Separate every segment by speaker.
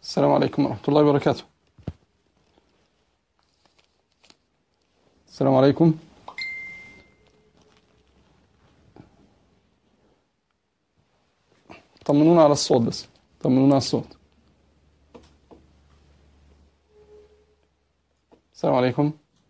Speaker 1: السلام عليكم ورحمة الله وبركاته السلام عليكم طمنونا على الصوت بس طمنونا على الصوت السلام عليكم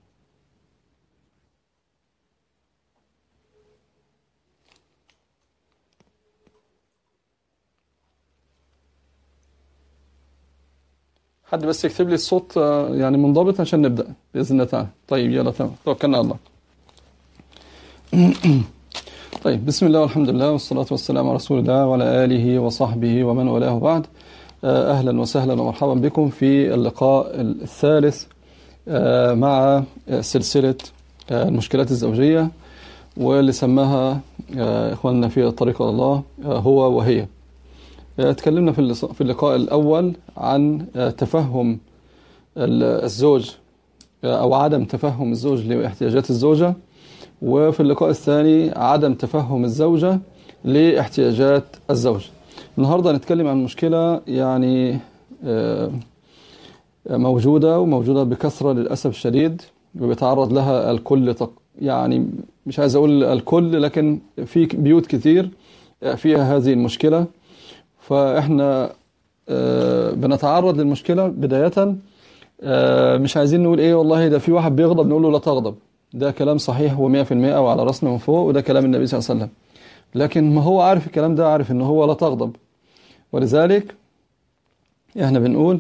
Speaker 1: حد بس يكتب لي الصوت آه، يعني منضبط عشان نبدأ بإذن الله تعالى طيب يلا تمام توكلنا على الله طيب بسم الله والحمد لله والصلاة والسلام على رسول الله وعلى آله وصحبه ومن والاه بعد آه، أهلا وسهلا ومرحبا بكم في اللقاء الثالث آه، مع آه، سلسلة آه، المشكلات الزوجية واللي سماها آه، إخواننا في الطريق إلى الله آه، هو وهي آه، اتكلمنا في اللص- في اللقاء الأول عن آه، تفهم ال- الزوج آه، أو عدم تفهم الزوج لاحتياجات الزوجة وفي اللقاء الثاني عدم تفهم الزوجة لاحتياجات الزوج النهاردة هنتكلم عن مشكلة يعني آه، موجودة وموجودة بكثرة للأسف الشديد وبيتعرض لها الكل تق- يعني مش عايز أقول الكل لكن في بيوت كتير فيها هذه المشكلة فإحنا آه، بنتعرض للمشكلة بداية آه، مش عايزين نقول إيه والله ده في واحد بيغضب نقول له لا تغضب ده كلام صحيح و100% وعلى راسنا من فوق وده كلام النبي صلى الله عليه وسلم لكن ما هو عارف الكلام ده عارف إن هو لا تغضب ولذلك إحنا بنقول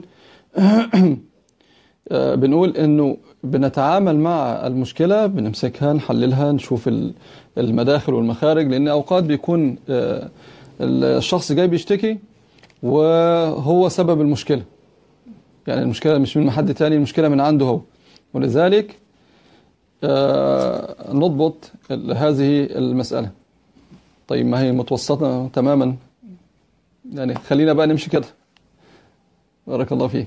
Speaker 1: آه، بنقول انه بنتعامل مع المشكلة بنمسكها نحللها نشوف ال- المداخل والمخارج لان اوقات بيكون آه، الشخص جاي بيشتكي وهو سبب المشكلة يعني المشكلة مش من حد تاني المشكلة من عنده هو ولذلك آه، نضبط ال- هذه المسألة طيب ما هي متوسطة تماما يعني خلينا بقى نمشي كده بارك الله فيك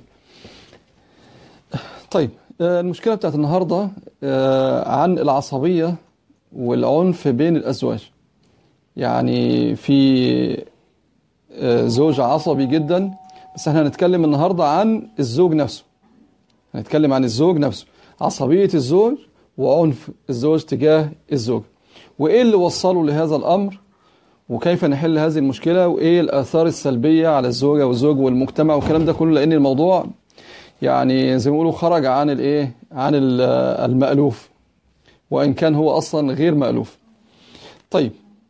Speaker 1: طيب آه، المشكلة بتاعت النهاردة آه، عن العصبية والعنف بين الأزواج يعني في آه، زوج عصبي جدا بس احنا هنتكلم النهاردة عن الزوج نفسه هنتكلم عن الزوج نفسه عصبية الزوج وعنف الزوج تجاه الزوج وإيه اللي وصله لهذا الأمر وكيف نحل هذه المشكلة وإيه الآثار السلبية على الزوجة والزوج والمجتمع والكلام ده كله لأن الموضوع يعني زي ما بيقولوا خرج عن الايه عن ال- المألوف وإن كان هو أصلا غير مألوف طيب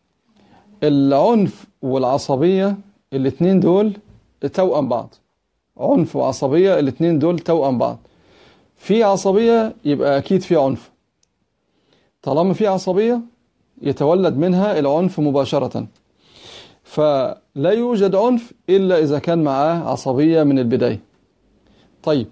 Speaker 1: العنف والعصبية الاتنين دول توأم بعض عنف وعصبية الاتنين دول توأم بعض في عصبية يبقى أكيد في عنف طالما في عصبية يتولد منها العنف مباشرة فلا يوجد عنف إلا إذا كان معاه عصبية من البداية طيب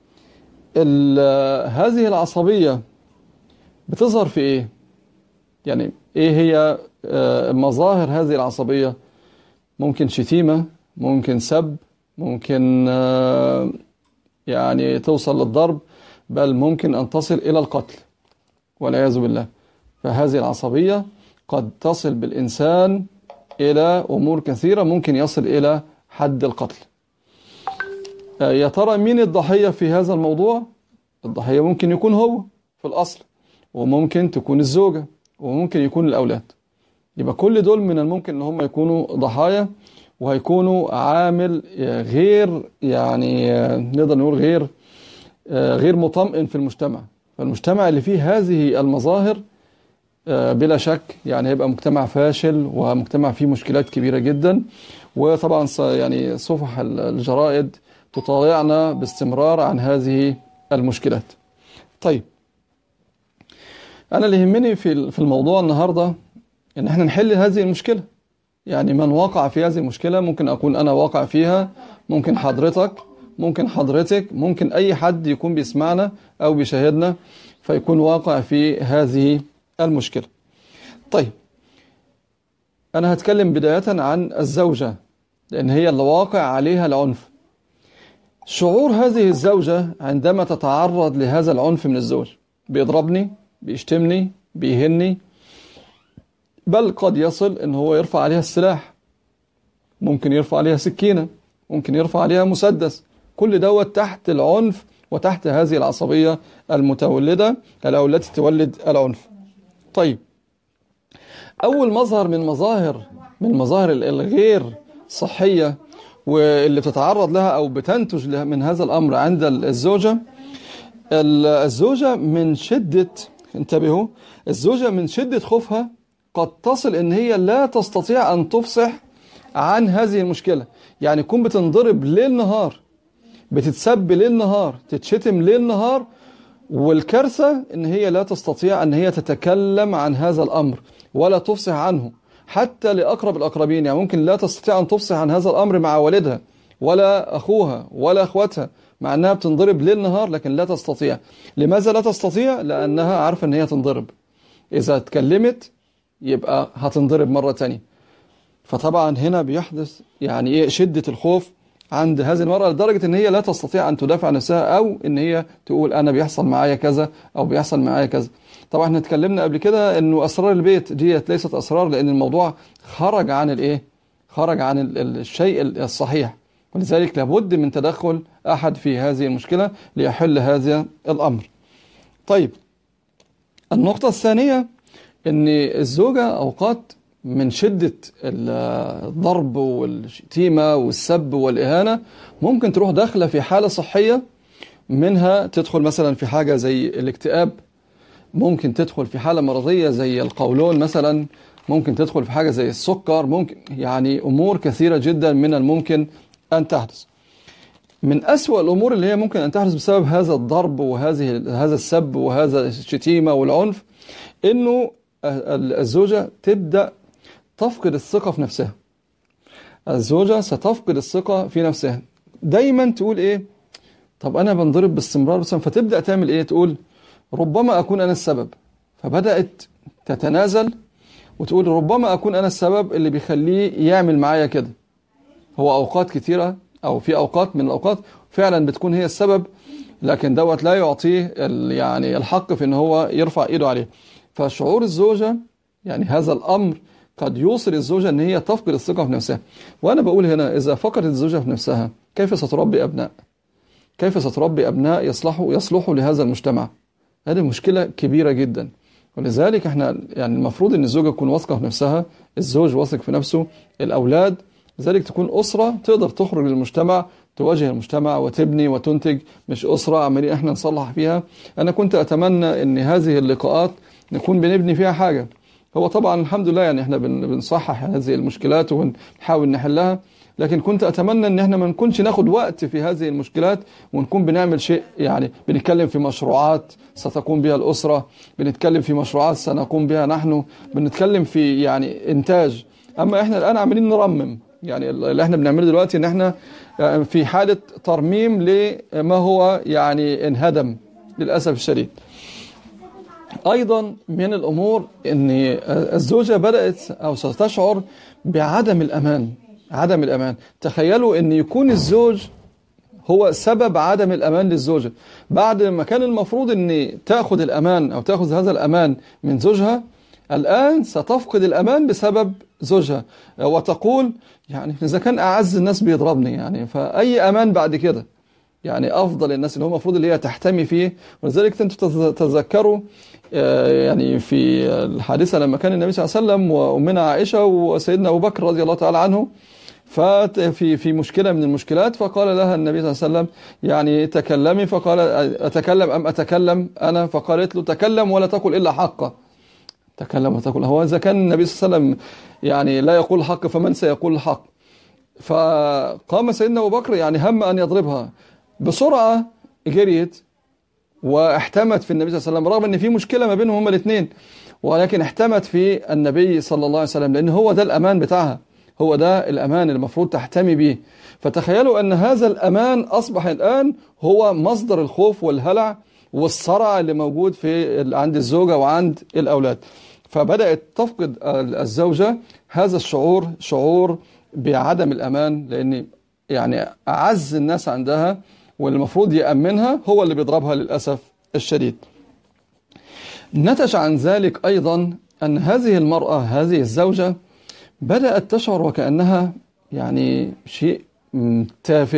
Speaker 1: ال- هذه العصبية بتظهر في ايه يعني ايه هي آه، مظاهر هذه العصبية ممكن شتيمة ممكن سب ممكن آه، يعني توصل للضرب بل ممكن أن تصل إلى القتل والعياذ بالله فهذه العصبية قد تصل بالإنسان إلى أمور كثيرة ممكن يصل إلى حد القتل آه، يا ترى مين الضحية في هذا الموضوع الضحية ممكن يكون هو في الأصل وممكن تكون الزوجة وممكن يكون الأولاد يبقى كل دول من الممكن ان هم يكونوا ضحايا وهيكونوا عامل آه، غير يعني آه، نقدر نقول غير آه، غير مطمئن في المجتمع فالمجتمع اللي فيه هذه المظاهر آه، بلا شك يعني هيبقى مجتمع فاشل ومجتمع فيه مشكلات كبيرة جدا وطبعا س- يعني صفح ال- الجرائد تطالعنا باستمرار عن هذه المشكلات طيب أنا اللي يهمني في ال- في الموضوع النهاردة إن احنا نحل هذه المشكلة يعني من وقع في هذه المشكلة ممكن أكون أنا واقع فيها ممكن حضرتك ممكن حضرتك ممكن أي حد يكون بيسمعنا أو بيشاهدنا فيكون واقع في هذه المشكلة طيب أنا هتكلم بداية عن الزوجة لأن هي اللي واقع عليها العنف شعور هذه الزوجة عندما تتعرض لهذا العنف من الزوج بيضربني بيشتمني بيهني بل قد يصل ان هو يرفع عليها السلاح ممكن يرفع عليها سكينة ممكن يرفع عليها مسدس كل دوت تحت العنف وتحت هذه العصبية المتولدة أو التي تولد العنف طيب أول مظهر من مظاهر من مظاهر الغير صحية واللي بتتعرض لها أو بتنتج لها من هذا الأمر عند الزوجة الزوجة من شدة انتبهوا الزوجة من شدة خوفها قد تصل ان هي لا تستطيع ان تفصح عن هذه المشكلة يعني تكون بتنضرب ليل نهار بتتسب ليل نهار تتشتم ليل نهار والكارثة ان هي لا تستطيع ان هي تتكلم عن هذا الامر ولا تفصح عنه حتى لأقرب الأقربين يعني ممكن لا تستطيع أن تفصح عن هذا الأمر مع والدها ولا أخوها ولا أخواتها مع أنها بتنضرب ليل نهار لكن لا تستطيع لماذا لا تستطيع؟ لأنها عارفة أن هي تنضرب إذا اتكلمت يبقى هتنضرب مرة تانية فطبعا هنا بيحدث يعني إيه شدة الخوف عند هذه المرأة لدرجة ان هي لا تستطيع ان تدافع نفسها او ان هي تقول انا بيحصل معايا كذا او بيحصل معايا كذا طبعا احنا اتكلمنا قبل كده انه اسرار البيت ديت ليست اسرار لان الموضوع خرج عن الايه خرج عن الشيء الصحيح ولذلك لابد من تدخل احد في هذه المشكلة ليحل هذا الامر طيب النقطة الثانية ان الزوجة اوقات من شدة الضرب والشتيمة والسب والإهانة ممكن تروح داخلة في حالة صحية منها تدخل مثلا في حاجة زي الاكتئاب ممكن تدخل في حالة مرضية زي القولون مثلا ممكن تدخل في حاجة زي السكر ممكن يعني أمور كثيرة جدا من الممكن أن تحدث من أسوأ الأمور اللي هي ممكن أن تحدث بسبب هذا الضرب وهذه هذا السب وهذا الشتيمة والعنف إنه الزوجة تبدأ تفقد الثقة في نفسها الزوجة ستفقد الثقة في نفسها دايما تقول ايه طب انا بنضرب باستمرار فتبدأ تعمل ايه تقول ربما اكون انا السبب فبدأت تتنازل وتقول ربما اكون انا السبب اللي بيخليه يعمل معايا كده هو اوقات كتيرة او في اوقات من الاوقات فعلا بتكون هي السبب لكن دوت لا يعطيه يعني الحق في ان هو يرفع ايده عليه فشعور الزوجة يعني هذا الامر قد يوصل الزوجة أن هي تفقد الثقة في نفسها وأنا بقول هنا إذا فقدت الزوجة في نفسها كيف ستربي أبناء كيف ستربي أبناء يصلحوا يصلحوا لهذا المجتمع هذه مشكلة كبيرة جدا ولذلك احنا يعني المفروض ان الزوجة تكون واثقة في نفسها الزوج واثق في نفسه الأولاد لذلك تكون أسرة تقدر تخرج للمجتمع تواجه المجتمع وتبني وتنتج مش أسرة عمالين احنا نصلح فيها أنا كنت أتمنى ان هذه اللقاءات نكون بنبني فيها حاجة هو طبعا الحمد لله يعني احنا بنصحح هذه المشكلات ونحاول نحلها لكن كنت أتمنى ان احنا ما نكونش ناخد وقت في هذه المشكلات ونكون بنعمل شيء يعني بنتكلم في مشروعات ستقوم بها الأسرة بنتكلم في مشروعات سنقوم بها نحن بنتكلم في يعني إنتاج أما احنا الآن عاملين نرمم يعني اللي احنا بنعمله دلوقتي ان احنا في حالة ترميم لما هو يعني انهدم للأسف الشديد أيضا من الأمور أن الزوجة بدأت أو ستشعر بعدم الأمان عدم الأمان تخيلوا أن يكون الزوج هو سبب عدم الأمان للزوجة بعد ما كان المفروض أن تأخذ الأمان أو تأخذ هذا الأمان من زوجها الآن ستفقد الأمان بسبب زوجها وتقول يعني إذا كان أعز الناس بيضربني يعني فأي أمان بعد كده يعني أفضل الناس اللي هم المفروض اللي هي تحتمي فيه ولذلك أنتم تتذكروا يعني في الحادثة لما كان النبي صلى الله عليه وسلم وأمنا عائشة وسيدنا أبو بكر رضي الله تعالى عنه ففي في مشكلة من المشكلات فقال لها النبي صلى الله عليه وسلم يعني تكلمي فقال أتكلم أم أتكلم أنا فقالت له تكلم ولا تقل إلا حقا تكلم وتقول هو إذا كان النبي صلى الله عليه وسلم يعني لا يقول الحق فمن سيقول الحق فقام سيدنا أبو بكر يعني هم أن يضربها بسرعة جريت واحتمت في النبي صلى الله عليه وسلم رغم ان في مشكلة ما بينهم هما الاثنين ولكن احتمت في النبي صلى الله عليه وسلم لان هو ده الامان بتاعها هو ده الامان اللي المفروض تحتمي به فتخيلوا ان هذا الامان اصبح الان هو مصدر الخوف والهلع والصرع اللي موجود في عند الزوجة وعند الاولاد فبدأت تفقد الزوجة هذا الشعور شعور بعدم الامان لان يعني اعز الناس عندها واللي المفروض يأمنها هو اللي بيضربها للأسف الشديد نتج عن ذلك أيضا أن هذه المرأة هذه الزوجة بدأت تشعر وكأنها يعني شيء تافه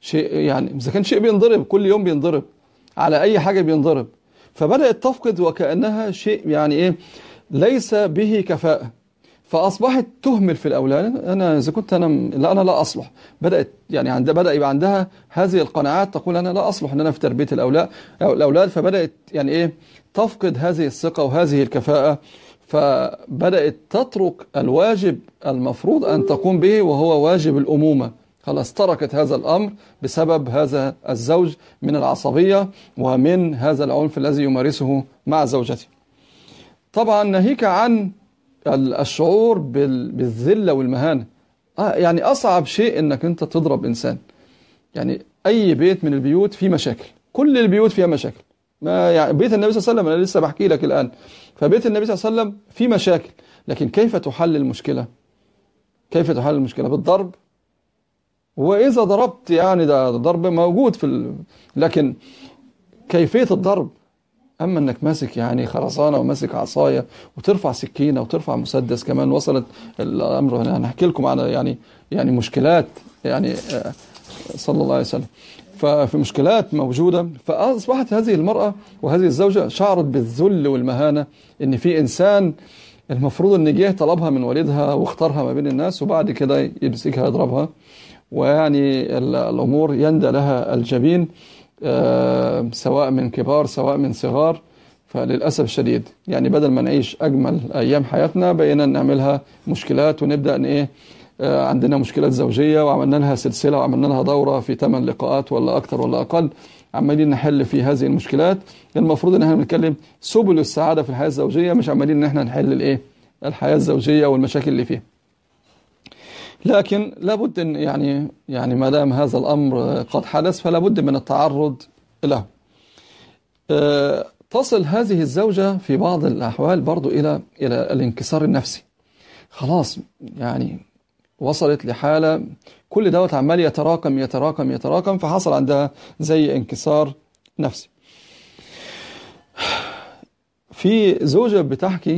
Speaker 1: شيء يعني إذا كان شيء بينضرب كل يوم بينضرب على أي حاجة بينضرب فبدأت تفقد وكأنها شيء يعني إيه ليس به كفاءة فأصبحت تهمل في الأولاد أنا إذا كنت أنا لا أنا لا أصلح بدأت يعني عند بدأ يبقى عندها هذه القناعات تقول أنا لا أصلح أن أنا في تربية الأولاد أو الأولاد فبدأت يعني إيه تفقد هذه الثقة وهذه الكفاءة فبدأت تترك الواجب المفروض أن تقوم به وهو واجب الأمومة خلاص تركت هذا الأمر بسبب هذا الزوج من العصبية ومن هذا العنف الذي يمارسه مع زوجته طبعا ناهيك عن الشعور بالذلة والمهانة يعني أصعب شيء أنك أنت تضرب إنسان يعني أي بيت من البيوت فيه مشاكل كل البيوت فيها مشاكل ما يعني بيت النبي صلى الله عليه وسلم أنا لسه بحكي لك الآن فبيت النبي صلى الله عليه وسلم فيه مشاكل لكن كيف تحل المشكلة كيف تحل المشكلة بالضرب وإذا ضربت يعني ده ضرب موجود في ال... لكن كيفية الضرب أما أنك ماسك يعني خرسانة وماسك عصاية وترفع سكينة وترفع مسدس كمان وصلت الأمر أنا هحكي لكم على يعني يعني مشكلات يعني صلى الله عليه وسلم ففي مشكلات موجودة فأصبحت هذه المرأة وهذه الزوجة شعرت بالذل والمهانة إن في إنسان المفروض إن جه طلبها من والدها واختارها ما بين الناس وبعد كده يمسكها يضربها ويعني الأمور يندى لها الجبين سواء من كبار سواء من صغار فللأسف الشديد يعني بدل ما نعيش أجمل أيام حياتنا بقينا نعملها مشكلات ونبدأ أن إيه عندنا مشكلات زوجية وعملنا لها سلسلة وعملنا لها دورة في 8 لقاءات ولا أكثر ولا أقل عمالين نحل في هذه المشكلات المفروض ان احنا بنتكلم سبل السعادة في الحياة الزوجية مش عمالين ان احنا نحل الايه الحياة الزوجية والمشاكل اللي فيها لكن لابد ان يعني يعني ما دام هذا الامر قد حدث فلا بد من التعرض له تصل هذه الزوجة في بعض الأحوال برضو إلى إلى الانكسار النفسي خلاص يعني وصلت لحالة كل دوت عمال يتراكم يتراكم يتراكم فحصل عندها زي انكسار نفسي في زوجة بتحكي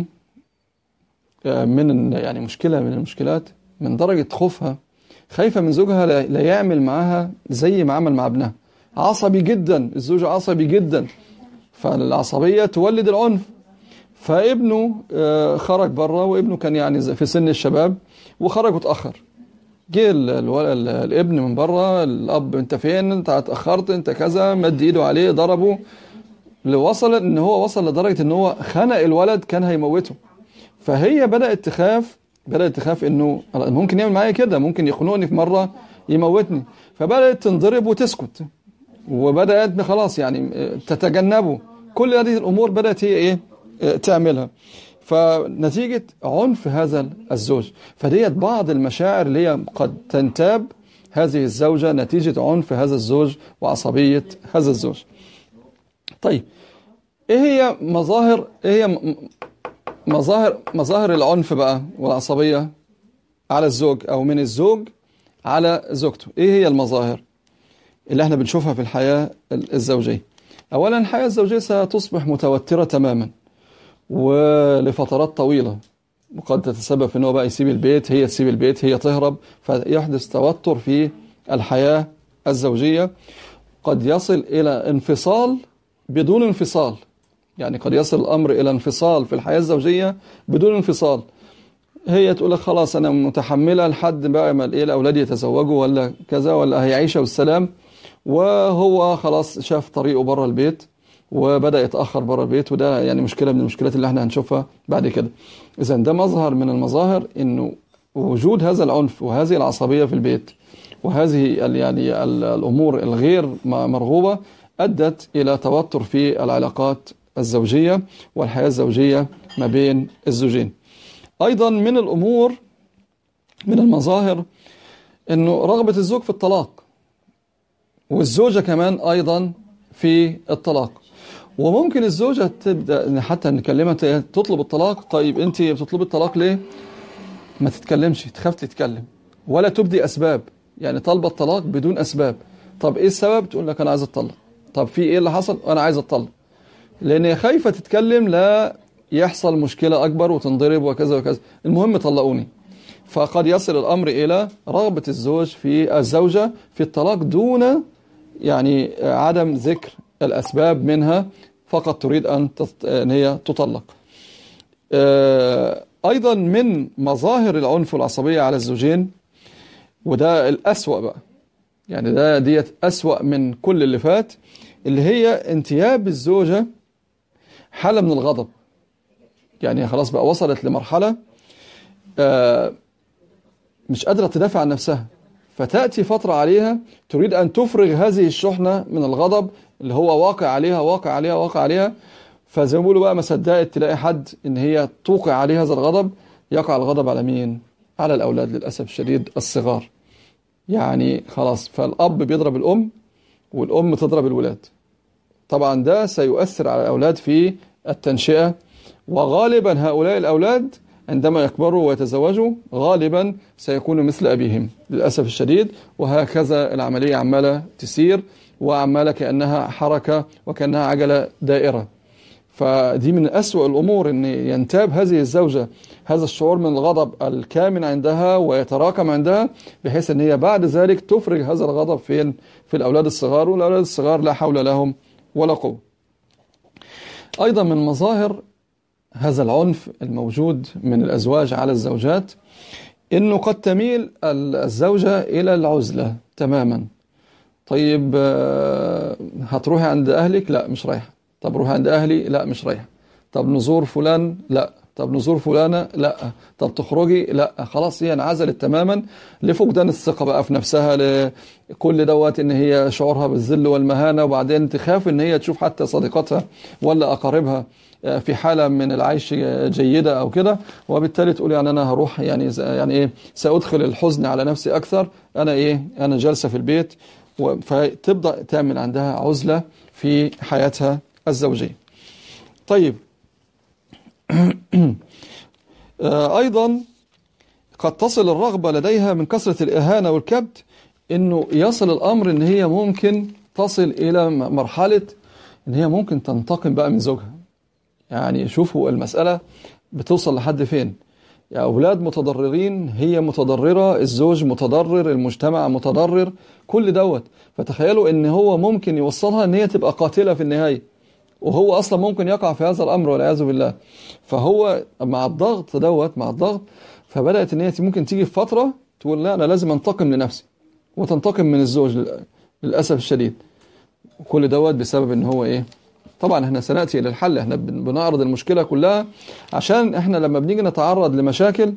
Speaker 1: من يعني مشكلة من المشكلات من درجة خوفها خايفة من زوجها لا يعمل معاها زي ما عمل مع ابنها عصبي جدا الزوج عصبي جدا فالعصبية تولد العنف فابنه خرج بره وابنه كان يعني في سن الشباب وخرج متأخر جه الابن من بره الاب انت فين انت اتأخرت انت كذا مد ايده عليه ضربه وصل ان هو وصل لدرجة ان هو خنق الولد كان هيموته فهي بدأت تخاف بدأت تخاف انه ممكن يعمل معايا كده ممكن يخنقني في مرة يموتني فبدأت تنضرب وتسكت وبدأت خلاص يعني تتجنبه كل هذه الأمور بدأت هي إيه تعملها فنتيجة عنف هذا الزوج فديت بعض المشاعر اللي هي قد تنتاب هذه الزوجة نتيجة عنف هذا الزوج وعصبية هذا الزوج طيب ايه هي مظاهر ايه هي مظاهر مظاهر العنف بقى والعصبية على الزوج او من الزوج على زوجته ايه هي المظاهر اللي احنا بنشوفها في الحياة الزوجية اولا الحياة الزوجية ستصبح متوترة تماما ولفترات طويلة وقد تتسبب في انه بقى يسيب البيت هي تسيب البيت هي تهرب فيحدث توتر في الحياة الزوجية قد يصل إلى انفصال بدون انفصال يعني قد يصل الأمر إلى انفصال في الحياة الزوجية بدون انفصال هي تقول لك خلاص أنا متحملة لحد بقى ما إيه الأولاد يتزوجوا ولا كذا ولا هيعيشوا بالسلام وهو خلاص شاف طريقه بره البيت وبدأ يتأخر بره البيت وده يعني مشكلة من المشكلات اللي احنا هنشوفها بعد كده إذا ده مظهر من المظاهر إنه وجود هذا العنف وهذه العصبية في البيت وهذه يعني الأمور الغير مرغوبة أدت إلى توتر في العلاقات الزوجية والحياة الزوجية ما بين الزوجين أيضا من الأمور من المظاهر أنه رغبة الزوج في الطلاق والزوجة كمان أيضا في الطلاق وممكن الزوجة تبدأ حتى نكلمها تطلب الطلاق طيب أنت بتطلبي الطلاق ليه ما تتكلمش تخاف تتكلم ولا تبدي أسباب يعني طالبة الطلاق بدون أسباب طب إيه السبب تقول لك أنا عايز أطلق طب في إيه اللي حصل أنا عايز أطلق لأن هي خايفة تتكلم لا يحصل مشكلة أكبر وتنضرب وكذا وكذا المهم طلقوني فقد يصل الأمر إلى رغبة الزوج في الزوجة في الطلاق دون يعني عدم ذكر الأسباب منها فقط تريد أن, أن هي تطلق أيضا من مظاهر العنف والعصبية على الزوجين وده الأسوأ بقى يعني ده ديت أسوأ من كل اللي فات اللي هي انتياب الزوجة حالة من الغضب يعني خلاص بقى وصلت لمرحلة مش قادرة تدافع عن نفسها فتأتي فترة عليها تريد أن تفرغ هذه الشحنة من الغضب اللي هو واقع عليها واقع عليها واقع عليها فزي ما بيقولوا بقى ما صدقت تلاقي حد ان هي توقع عليه هذا الغضب يقع الغضب على مين؟ على الأولاد للأسف الشديد الصغار يعني خلاص فالأب بيضرب الأم والأم تضرب الولاد طبعا ده سيؤثر على الأولاد في التنشئة وغالبا هؤلاء الأولاد عندما يكبروا ويتزوجوا غالبا سيكونوا مثل أبيهم للأسف الشديد وهكذا العملية عمالة تسير وعمالة كأنها حركة وكأنها عجلة دائرة فدي من أسوأ الأمور أن ينتاب هذه الزوجة هذا الشعور من الغضب الكامن عندها ويتراكم عندها بحيث أن هي بعد ذلك تفرج هذا الغضب فين في الأولاد الصغار والأولاد الصغار لا حول لهم ولا قوة أيضا من مظاهر هذا العنف الموجود من الأزواج على الزوجات أنه قد تميل الزوجة إلى العزلة تماما طيب هتروحي عند أهلك لا مش رايحة طب روحي عند أهلي لا مش رايحة طب نزور فلان لا طب نزور فلانة لا طب تخرجي لا خلاص هي انعزلت تماما لفقدان الثقة بقى في نفسها لكل دوت ان هي شعورها بالذل والمهانة وبعدين تخاف ان هي تشوف حتى صديقاتها ولا اقاربها في حالة من العيش جيدة او كده وبالتالي تقول يعني انا هروح يعني يعني ايه سادخل الحزن على نفسي اكثر انا ايه انا جالسة في البيت فتبدأ تعمل عندها عزلة في حياتها الزوجية طيب أيضا قد تصل الرغبة لديها من كثرة الإهانة والكبت أنه يصل الأمر أن هي ممكن تصل إلى مرحلة أن هي ممكن تنتقم بقى من زوجها يعني شوفوا المسألة بتوصل لحد فين يا أولاد متضررين هي متضررة الزوج متضرر المجتمع متضرر كل دوت فتخيلوا أن هو ممكن يوصلها أن هي تبقى قاتلة في النهاية وهو أصلا ممكن يقع في هذا الأمر والعياذ بالله فهو مع الضغط دوت مع الضغط فبدأت ان هي ممكن تيجي في فترة تقول لا أنا لازم أنتقم لنفسي وتنتقم من الزوج للأسف الشديد وكل دوت بسبب ان هو ايه طبعا احنا سنأتي إلى الحل احنا بنعرض المشكلة كلها عشان احنا لما بنيجي نتعرض لمشاكل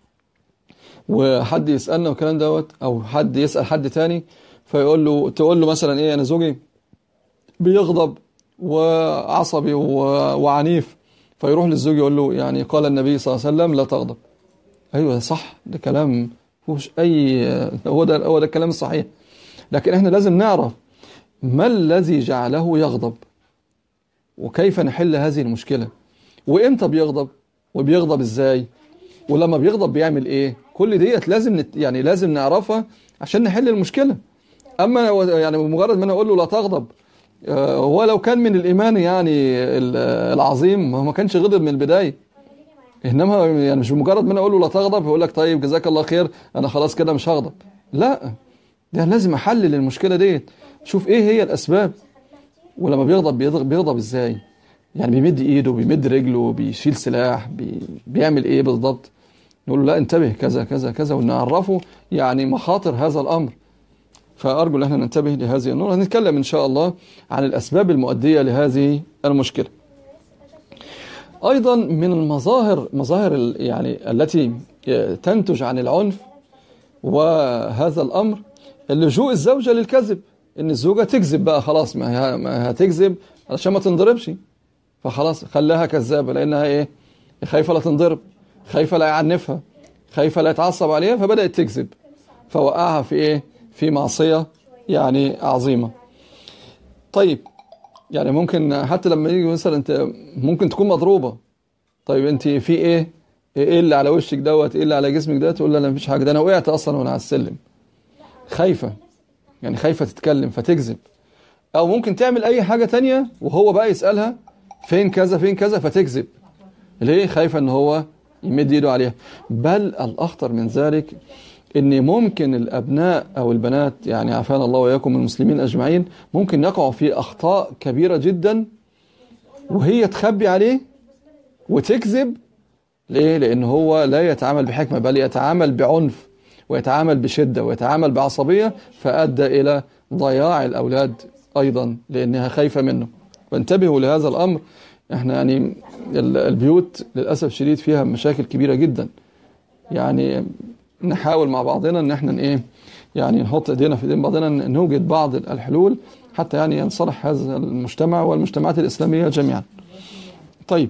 Speaker 1: وحد يسألنا والكلام دوت او حد يسأل حد تاني فيقول له تقول له مثلا ايه انا زوجي بيغضب وعصبي وعنيف فيروح للزوج يقول له يعني قال النبي صلى الله عليه وسلم لا تغضب ايوه صح ده كلام مفيهوش اي هو ده هو ده الكلام الصحيح لكن احنا لازم نعرف ما الذي جعله يغضب وكيف نحل هذه المشكلة وامتى بيغضب وبيغضب ازاي ولما بيغضب بيعمل ايه كل ديت لازم نت يعني لازم نعرفها عشان نحل المشكلة اما يعني مجرد ما انا اقول له لا تغضب هو لو كان من الإيمان يعني العظيم ما كانش غضب من البداية إنما يعني مش بمجرد ما أنا أقول له لا تغضب يقول لك طيب جزاك الله خير أنا خلاص كده مش هغضب لا ده لازم أحلل المشكلة ديت شوف إيه هي الأسباب ولما بيغضب بيغضب, بيغضب إزاي يعني بيمد إيده بيمد رجله بيشيل سلاح بي بيعمل إيه بالضبط نقول له لا انتبه كذا كذا كذا ونعرفه يعني مخاطر هذا الأمر فأرجو أن احنا ننتبه لهذه النقطة هنتكلم إن شاء الله عن الأسباب المؤدية لهذه المشكلة أيضا من المظاهر مظاهر يعني التي تنتج عن العنف وهذا الأمر اللجوء الزوجة للكذب إن الزوجة تكذب بقى خلاص ما هتكذب علشان ما تنضربش فخلاص خلاها كذابة لأنها إيه خايفة لا تنضرب خايفة لا يعنفها خايفة لا يتعصب عليها فبدأت تكذب فوقعها في إيه في معصية يعني عظيمة طيب يعني ممكن حتى لما يجي مثلا انت ممكن تكون مضروبة طيب انت في ايه ايه اللي على وشك دوت ايه اللي على جسمك دوت تقول لا مفيش حاجة ده انا وقعت اصلا وانا على السلم خايفة يعني خايفة تتكلم فتكذب او ممكن تعمل اي حاجة تانية وهو بقى يسألها فين كذا فين كذا فتكذب ليه خايفة ان هو يمد ايده عليها بل الاخطر من ذلك ان ممكن الابناء او البنات يعني عافانا الله واياكم المسلمين اجمعين ممكن يقعوا في اخطاء كبيره جدا وهي تخبي عليه وتكذب ليه لان هو لا يتعامل بحكمه بل يتعامل بعنف ويتعامل بشده ويتعامل بعصبيه فادى الى ضياع الاولاد ايضا لانها خايفه منه فانتبهوا لهذا الامر احنا يعني البيوت للاسف الشديد فيها مشاكل كبيره جدا يعني نحاول مع بعضنا ان احنا ايه يعني نحط ايدينا في ايدين بعضنا نوجد بعض الحلول حتى يعني ينصلح هذا المجتمع والمجتمعات الاسلاميه جميعا. طيب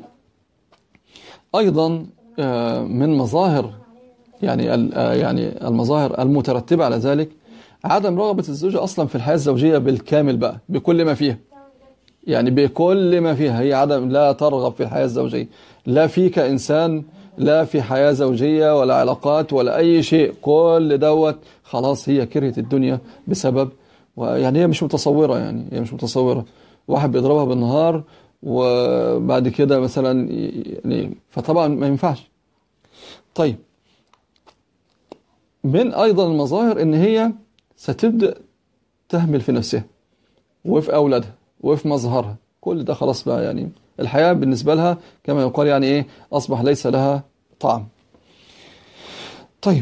Speaker 1: ايضا من مظاهر يعني يعني المظاهر المترتبه على ذلك عدم رغبه الزوجه اصلا في الحياه الزوجيه بالكامل بقى بكل ما فيها. يعني بكل ما فيها هي عدم لا ترغب في الحياه الزوجيه لا في كانسان لا في حياة زوجية ولا علاقات ولا أي شيء كل دوت خلاص هي كرهت الدنيا بسبب يعني هي مش متصورة يعني هي مش متصورة واحد بيضربها بالنهار وبعد كده مثلا يعني فطبعا ما ينفعش طيب من أيضا المظاهر إن هي ستبدأ تهمل في نفسها وفي أولادها وفي مظهرها كل ده خلاص بقى يعني الحياة بالنسبة لها كما يقال يعني إيه أصبح ليس لها طعم طيب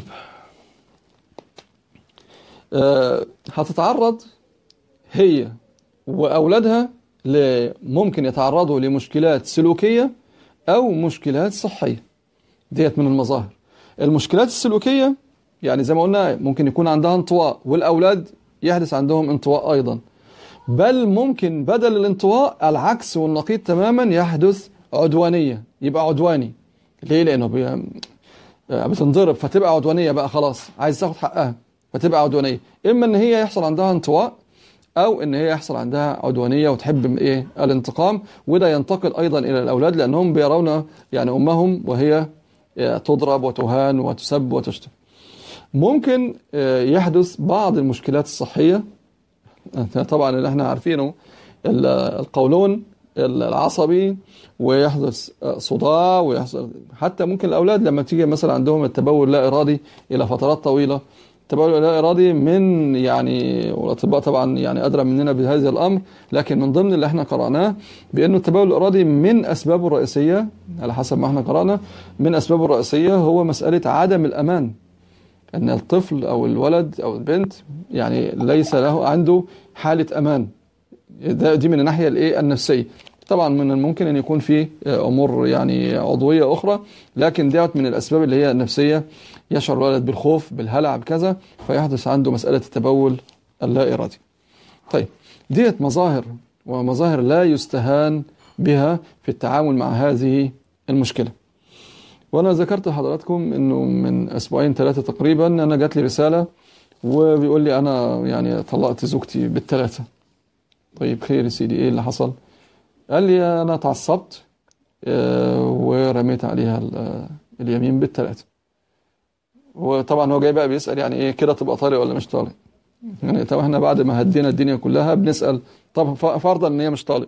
Speaker 1: أه هتتعرض هي وأولادها ممكن يتعرضوا لمشكلات سلوكية أو مشكلات صحية ديت من المظاهر المشكلات السلوكية يعني زي ما قلنا ممكن يكون عندها انطواء والأولاد يحدث عندهم انطواء أيضا بل ممكن بدل الانطواء العكس والنقيض تماما يحدث عدوانية يبقى عدواني ليه لأنه بي... بتنضرب فتبقى عدوانية بقى خلاص عايز تاخد حقها فتبقى عدوانية إما إن هي يحصل عندها انطواء أو إن هي يحصل عندها عدوانية وتحب إيه الانتقام وده ينتقل أيضا إلى الأولاد لأنهم بيرون يعني أمهم وهي تضرب وتهان وتسب وتشتم ممكن يحدث بعض المشكلات الصحية طبعا اللي احنا عارفينه القولون العصبي ويحدث صداع ويحصل حتى ممكن الاولاد لما تيجي مثلا عندهم التبول لا ارادي الى فترات طويله التبول لا ارادي من يعني والاطباء طبعا يعني ادرى مننا بهذا الامر لكن من ضمن اللي احنا قراناه بانه التبول الارادي من اسبابه الرئيسيه على حسب ما احنا قرانا من اسبابه الرئيسيه هو مساله عدم الامان ان الطفل او الولد او البنت يعني ليس له عنده حاله امان دي من الناحيه الايه النفسيه طبعا من الممكن ان يكون في امور يعني عضويه اخرى لكن ديت من الاسباب اللي هي النفسيه يشعر الولد بالخوف بالهلع بكذا فيحدث عنده مساله التبول اللا ارادي طيب ديت مظاهر ومظاهر لا يستهان بها في التعامل مع هذه المشكله وانا ذكرت لحضراتكم انه من اسبوعين ثلاثه تقريبا انا جات لي رساله وبيقول لي انا يعني طلقت زوجتي بالثلاثه طيب خير يا سيدي ايه اللي حصل قال لي انا اتعصبت ورميت عليها اليمين بالثلاثه وطبعا هو جاي بقى بيسال يعني ايه كده تبقى طالق ولا مش طالق يعني طب احنا بعد ما هدينا الدنيا كلها بنسال طب فرضا ان هي مش طالق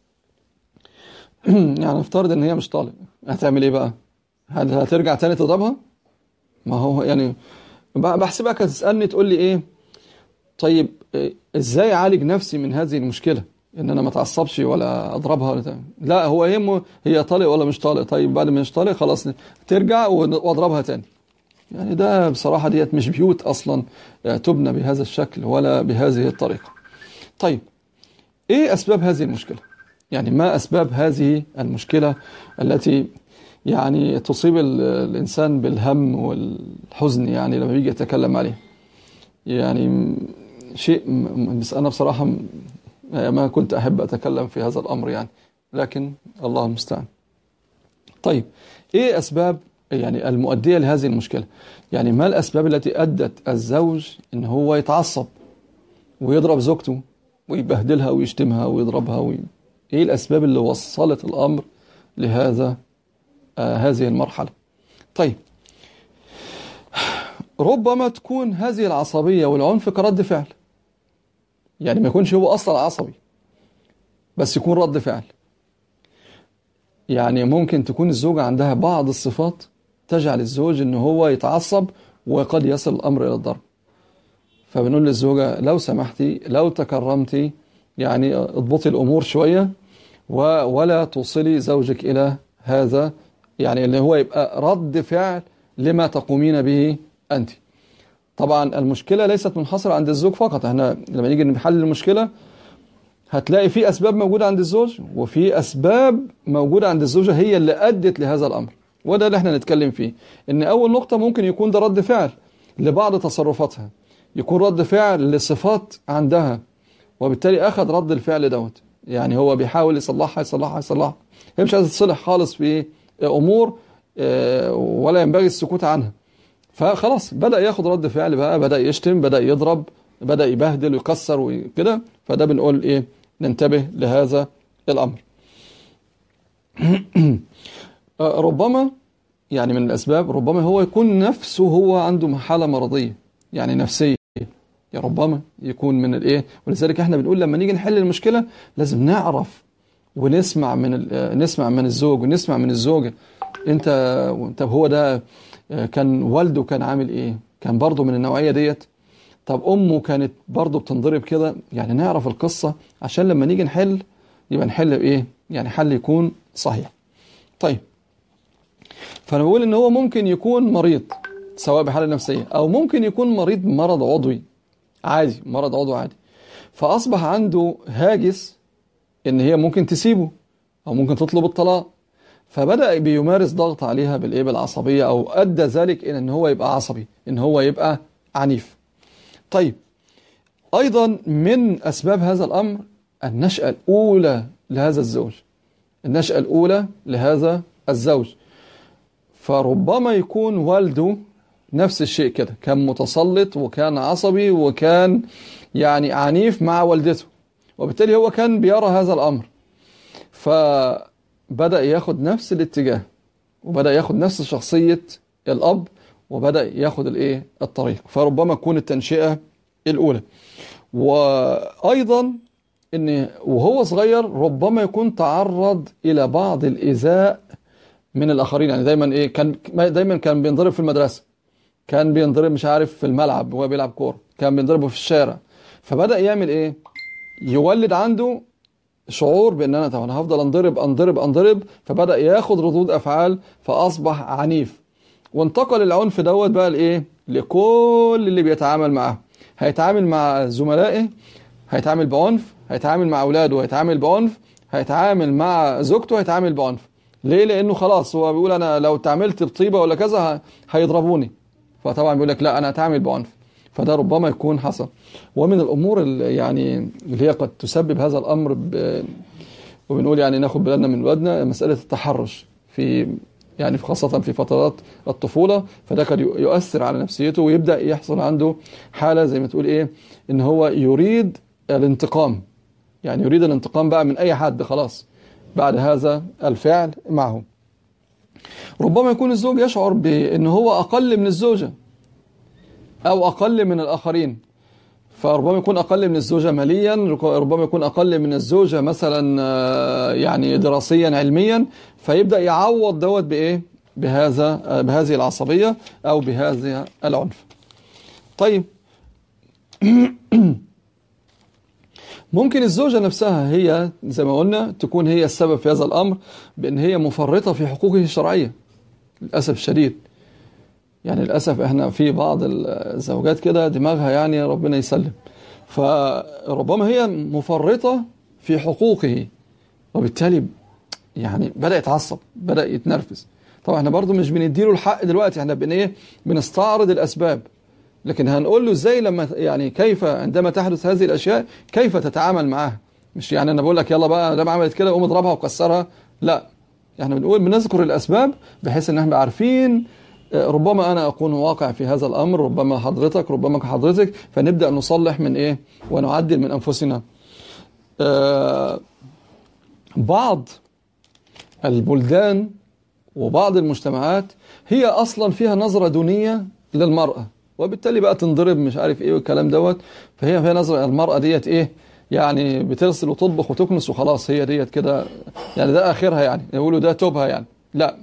Speaker 1: يعني افترض ان هي مش طالق هتعمل ايه بقى هترجع تاني تضربها ما هو يعني بحسبك هتسالني تقول لي ايه طيب ازاي اعالج نفسي من هذه المشكله ان انا ما اتعصبش ولا اضربها ولا تعمل. لا هو يهمه هي طالق ولا مش طالق طيب بعد ما مش طالق خلاص ترجع واضربها تاني يعني ده بصراحه ديت مش بيوت اصلا تبنى بهذا الشكل ولا بهذه الطريقه طيب ايه اسباب هذه المشكله يعني ما اسباب هذه المشكله التي يعني تصيب الإنسان بالهم والحزن يعني لما بيجي يتكلم عليه يعني شيء بس أنا بصراحة ما كنت أحب أتكلم في هذا الأمر يعني لكن الله المستعان طيب إيه أسباب يعني المؤدية لهذه المشكلة يعني ما الأسباب التي أدت الزوج إن هو يتعصب ويضرب زوجته ويبهدلها ويشتمها ويضربها وي... إيه الأسباب اللي وصلت الأمر لهذا آه هذه المرحلة طيب ربما تكون هذه العصبية والعنف كرد فعل يعني ما يكونش هو أصلا عصبي بس يكون رد فعل يعني ممكن تكون الزوجة عندها بعض الصفات تجعل الزوج ان هو يتعصب وقد يصل الامر الى الضرب فبنقول للزوجة لو سمحتي لو تكرمتي يعني اضبطي الامور شوية ولا توصلي زوجك الى هذا يعني اللي هو يبقى رد فعل لما تقومين به انت طبعا المشكلة ليست منحصرة عند الزوج فقط احنا لما نيجي نحل المشكلة هتلاقي في أسباب موجودة عند الزوج وفي أسباب موجودة عند الزوجة هي اللي أدت لهذا الأمر وده اللي احنا نتكلم فيه ان أول نقطة ممكن يكون ده رد فعل لبعض تصرفاتها يكون رد فعل لصفات عندها وبالتالي أخذ رد الفعل دوت يعني هو بيحاول يصلحها يصلحها يصلحها هي مش عايزة تصلح خالص في أمور ولا ينبغي السكوت عنها فخلاص بدأ ياخد رد فعل بقى بدأ يشتم بدأ يضرب بدأ يبهدل ويكسر وكده فده بنقول ايه ننتبه لهذا الأمر ربما يعني من الأسباب ربما هو يكون نفسه هو عنده حالة مرضية يعني نفسية يا ربما يكون من الايه ولذلك احنا بنقول لما نيجي نحل المشكلة لازم نعرف ونسمع من نسمع من الزوج ونسمع من الزوجة انت طب هو ده كان والده كان عامل ايه كان برضه من النوعية ديت طب امه كانت برضه بتنضرب كده يعني نعرف القصة عشان لما نيجي نحل يبقى نحل بايه يعني حل يكون صحيح طيب فانا بقول ان هو ممكن يكون مريض سواء بحالة نفسية او ممكن يكون مريض مرض عضوي عادي مرض عضوي عادي فاصبح عنده هاجس ان هي ممكن تسيبه او ممكن تطلب الطلاق فبدأ بيمارس ضغط عليها بالايه بالعصبية او ادى ذلك الى ان هو يبقى عصبي ان هو يبقى عنيف طيب ايضا من اسباب هذا الامر النشأة الاولى لهذا الزوج النشأة الاولى لهذا الزوج فربما يكون والده نفس الشيء كده كان متسلط وكان عصبي وكان يعني عنيف مع والدته وبالتالي هو كان بيرى هذا الامر ف بدأ ياخد نفس الاتجاه وبدأ ياخد نفس شخصية الأب وبدأ ياخد الايه الطريق فربما تكون التنشئة الأولى وأيضا ان وهو صغير ربما يكون تعرض إلى بعض الإيذاء من الآخرين يعني دايما ايه كان دايما كان بينضرب في المدرسة كان بينضرب مش عارف في الملعب وهو بيلعب كورة كان بينضربه في الشارع فبدأ يعمل ايه يولد عنده شعور بان انا طب انا هفضل انضرب انضرب انضرب فبدا ياخد ردود افعال فاصبح عنيف وانتقل العنف دوت بقى لايه لكل اللي بيتعامل معاه هيتعامل مع زملائه هيتعامل بعنف هيتعامل مع اولاده هيتعامل بعنف هيتعامل مع زوجته هيتعامل بعنف ليه لانه خلاص هو بيقول انا لو تعاملت بطيبه ولا كذا هيضربوني فطبعا بيقول لك لا انا هتعامل بعنف فده ربما يكون حصل ومن الأمور اللي يعني اللي هي قد تسبب هذا الأمر ب... وبنقول يعني ناخد بالنا من ولادنا مسألة التحرش في يعني خاصة في فترات الطفولة فده قد يؤثر على نفسيته ويبدأ يحصل عنده حالة زي ما تقول إيه إن هو يريد الانتقام يعني يريد الانتقام بقى من أي حد خلاص بعد هذا الفعل معه ربما يكون الزوج يشعر بأن هو أقل من الزوجة أو أقل من الآخرين فربما يكون أقل من الزوجة ماليا ربما يكون أقل من الزوجة مثلا يعني دراسيا علميا فيبدأ يعوض دوت بإيه بهذا بهذه العصبية أو بهذا العنف طيب ممكن الزوجة نفسها هي زي ما قلنا تكون هي السبب في هذا الأمر بأن هي مفرطة في حقوقه الشرعية للأسف الشديد يعني للأسف احنا في بعض الزوجات كده دماغها يعني ربنا يسلم فربما هي مفرطة في حقوقه وبالتالي يعني بدأ يتعصب بدأ يتنرفز طبعا احنا برضو مش بنديله الحق دلوقتي احنا بن ايه بنستعرض الأسباب لكن هنقول له ازاي لما يعني كيف عندما تحدث هذه الأشياء كيف تتعامل معها مش يعني انا بقول لك يلا بقى لما عملت كده قوم اضربها وكسرها لا احنا بنقول بنذكر الأسباب بحيث ان احنا عارفين ربما أنا أكون واقع في هذا الأمر ربما حضرتك ربما حضرتك فنبدأ نصلح من إيه ونعدل من أنفسنا آه بعض البلدان وبعض المجتمعات هي أصلا فيها نظرة دونية للمرأة وبالتالي بقى تنضرب مش عارف إيه والكلام دوت فهي فيها نظرة المرأة ديت إيه يعني بتغسل وتطبخ وتكنس وخلاص هي ديت كده يعني ده آخرها يعني يقولوا ده توبها يعني لا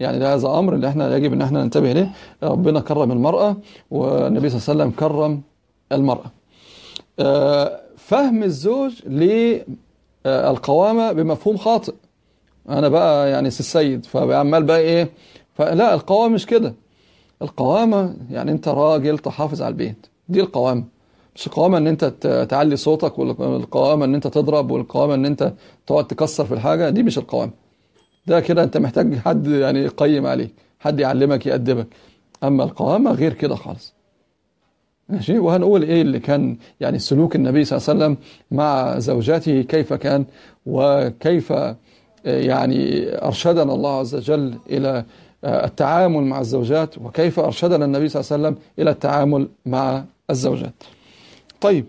Speaker 1: يعني ده هذا امر اللي احنا يجب ان احنا ننتبه اليه ربنا كرم المراه والنبي صلى الله عليه وسلم كرم المراه آه، فهم الزوج للقوامه بمفهوم خاطئ انا بقى يعني السيد فعمال بقى ايه فلا القوامه مش كده القوامه يعني انت راجل تحافظ على البيت دي القوامه مش القوامه ان انت ت- تعلي صوتك والقوامه ان انت تضرب والقوامه ان انت تقعد تكسر في الحاجه دي مش القوامه ده كده انت محتاج حد يعني يقيم عليك حد يعلمك يأدبك اما القوامه غير كده خالص ماشي وهنقول ايه اللي كان يعني سلوك النبي صلى الله عليه وسلم مع زوجاته كيف كان وكيف آه، يعني ارشدنا الله عز وجل الى آه، التعامل مع الزوجات وكيف ارشدنا النبي صلى الله عليه وسلم الى التعامل مع الزوجات طيب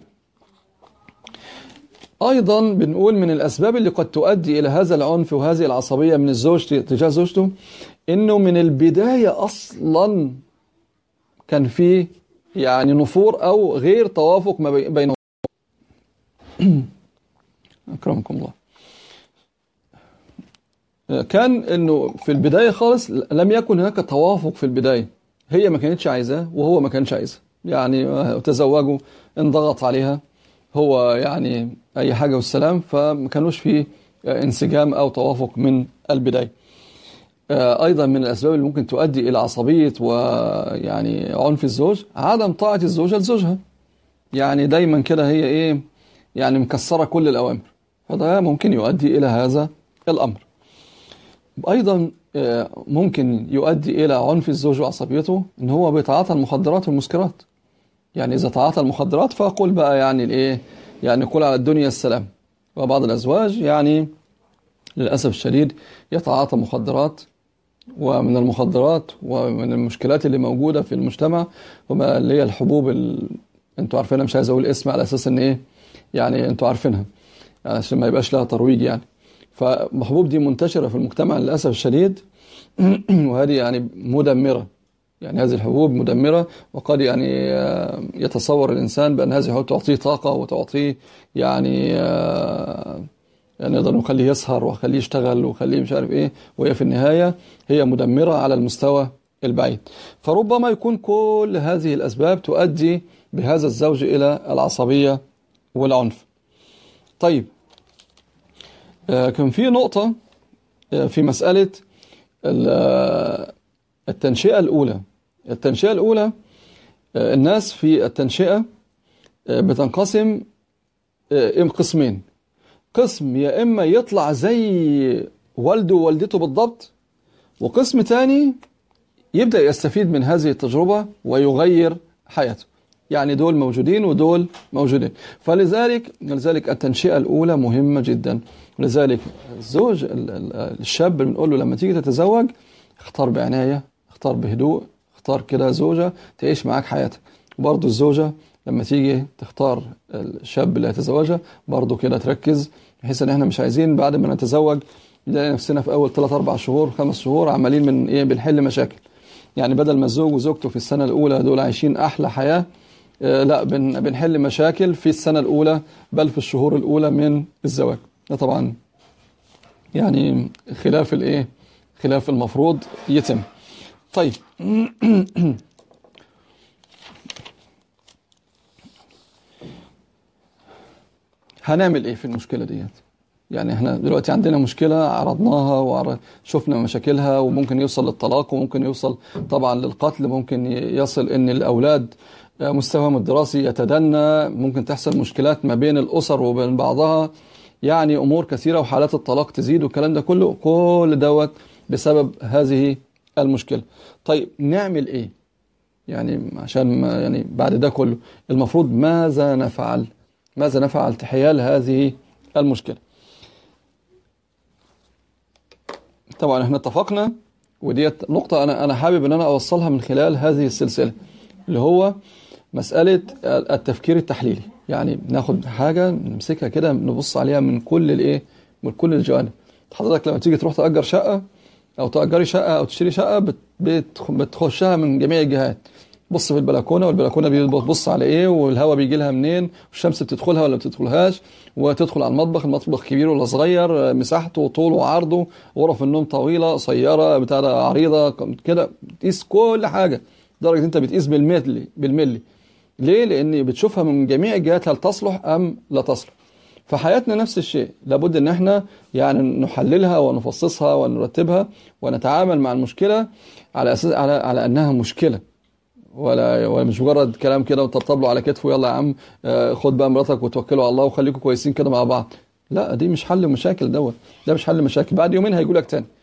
Speaker 1: أيضا بنقول من الأسباب اللي قد تؤدي إلى هذا العنف وهذه العصبية من الزوج تجاه زوجته إنه من البداية أصلا كان في يعني نفور أو غير توافق ما بي- بينهم أكرمكم الله كان إنه في البداية خالص لم يكن هناك توافق في البداية هي ما كانتش عايزاه وهو ما كانش عايزاه يعني تزوجوا انضغط عليها هو يعني أي حاجة والسلام فما كانوش في انسجام أو توافق من البداية آه، أيضا من الأسباب اللي ممكن تؤدي إلى عصبية ويعني عنف الزوج عدم طاعة الزوجة لزوجها يعني دايما كده هي إيه يعني مكسرة كل الأوامر فده ممكن يؤدي إلى هذا الأمر أيضا آه، ممكن يؤدي إلى عنف الزوج وعصبيته إن هو بيتعاطى المخدرات والمسكرات يعني إذا تعاطى المخدرات فقل بقى يعني الإيه يعني قل على الدنيا السلام وبعض الأزواج يعني للأسف الشديد يتعاطى مخدرات ومن المخدرات ومن المشكلات اللي موجودة في المجتمع هما اللي هي الحبوب ال... انتوا عارفينها مش عايز اقول اسم على اساس ان ايه يعني انتوا عارفينها يعني عشان ما يبقاش لها ترويج يعني فالحبوب دي منتشرة في المجتمع للأسف الشديد وهذه يعني مدمرة يعني هذه الحبوب مدمرة وقد يعني آه، يتصور الإنسان بأن هذه الحبوب تعطيه طاقة وتعطيه يعني آه، يعني نقدر نخليه يسهر وخليه يشتغل وخليه مش عارف ايه وهي في النهاية هي مدمرة على المستوى البعيد فربما يكون كل هذه الأسباب تؤدي بهذا الزوج إلى العصبية والعنف طيب آه، كان في نقطة آه، في مسألة ال- آه، التنشئة الأولى التنشئة الأولى آه، الناس في التنشئة آه، بتنقسم آه، قسمين قسم يا إما يطلع زي والده ووالدته بالضبط وقسم تاني يبدأ يستفيد من هذه التجربة ويغير حياته يعني دول موجودين ودول موجودين فلذلك لذلك التنشئة الأولى مهمة جدا لذلك الزوج ال- ال- الشاب اللي بنقول له لما تيجي تتزوج اختار بعناية اختار بهدوء اختار كده زوجة تعيش معاك حياتك وبرضه الزوجة لما تيجي تختار الشاب اللي هتزوجها برضه كده تركز بحيث ان احنا مش عايزين بعد ما نتزوج نلاقي نفسنا في اول 3 4 شهور 5 شهور عمالين من ايه بنحل مشاكل يعني بدل ما الزوج وزوجته في السنة الأولى دول عايشين أحلى حياة آه، لا بن بنحل مشاكل في السنة الأولى بل في الشهور الأولى من الزواج ده طبعا يعني خلاف الإيه خلاف المفروض يتم طيب هنعمل ايه في المشكلة ديت يعني احنا دلوقتي عندنا مشكلة عرضناها وشفنا مشاكلها وممكن يوصل للطلاق وممكن يوصل طبعا للقتل ممكن يصل ان الاولاد مستواهم الدراسي يتدنى ممكن تحصل مشكلات ما بين الاسر وبين بعضها يعني امور كثيرة وحالات الطلاق تزيد والكلام ده كله كل دوت بسبب هذه المشكلة طيب نعمل ايه يعني عشان ما يعني بعد ده كله المفروض ماذا نفعل ماذا نفعل حيال هذه المشكلة طبعا احنا اتفقنا وديت نقطة أنا أنا حابب إن أنا أوصلها من خلال هذه السلسلة اللي هو مسألة التفكير التحليلي يعني ناخد حاجة نمسكها كده نبص عليها من كل الإيه من كل الجوانب حضرتك لما تيجي تروح تأجر شقة أو تأجري شقة أو تشتري شقة بت- بت- بتخشها من جميع الجهات بص في البلكونه والبلكونه بتبص على ايه والهواء بيجي لها منين والشمس بتدخلها ولا ما بتدخلهاش وتدخل على المطبخ المطبخ كبير ولا صغير مساحته طوله وعرضه غرف النوم طويله قصيره بتاع عريضه كده بتقيس كل حاجه لدرجه انت بتقيس بالملي بالملي ليه لان بتشوفها من جميع الجهات هل تصلح ام لا تصلح فحياتنا نفس الشيء لابد ان احنا يعني نحللها ونفصصها ونرتبها ونتعامل مع المشكله على اساس على على انها مشكله ولا ولا مش مجرد كلام كده وتطبطب له على كتفه يلا يا عم آه، خد بقى مراتك وتوكلوا على الله وخليكم كويسين كده مع بعض لا دي مش حل مشاكل دوت ده مش حل مشاكل بعد يومين هيجوا لك تاني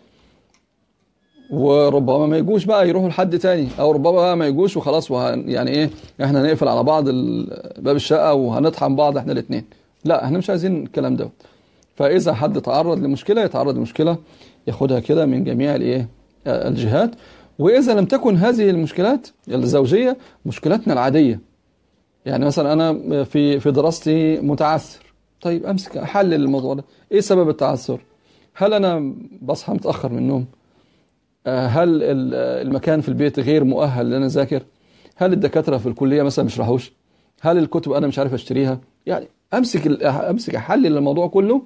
Speaker 1: وربما ما يجوش بقى يروحوا لحد تاني او ربما بقى ما يجوش وخلاص وهن يعني ايه احنا نقفل على بعض باب الشقه وهنطحن بعض احنا الاثنين لا احنا مش عايزين الكلام دوت فاذا حد تعرض لمشكله يتعرض لمشكله ياخدها كده من جميع الايه الجهات واذا لم تكن هذه المشكلات الزوجيه مشكلاتنا العاديه يعني مثلا انا في في دراستي متعثر طيب امسك احلل الموضوع ده ايه سبب التعثر هل انا بصحى متاخر من النوم هل المكان في البيت غير مؤهل ان انا اذاكر هل الدكاتره في الكليه مثلا مش راحوش هل الكتب انا مش عارف اشتريها يعني امسك امسك احلل الموضوع كله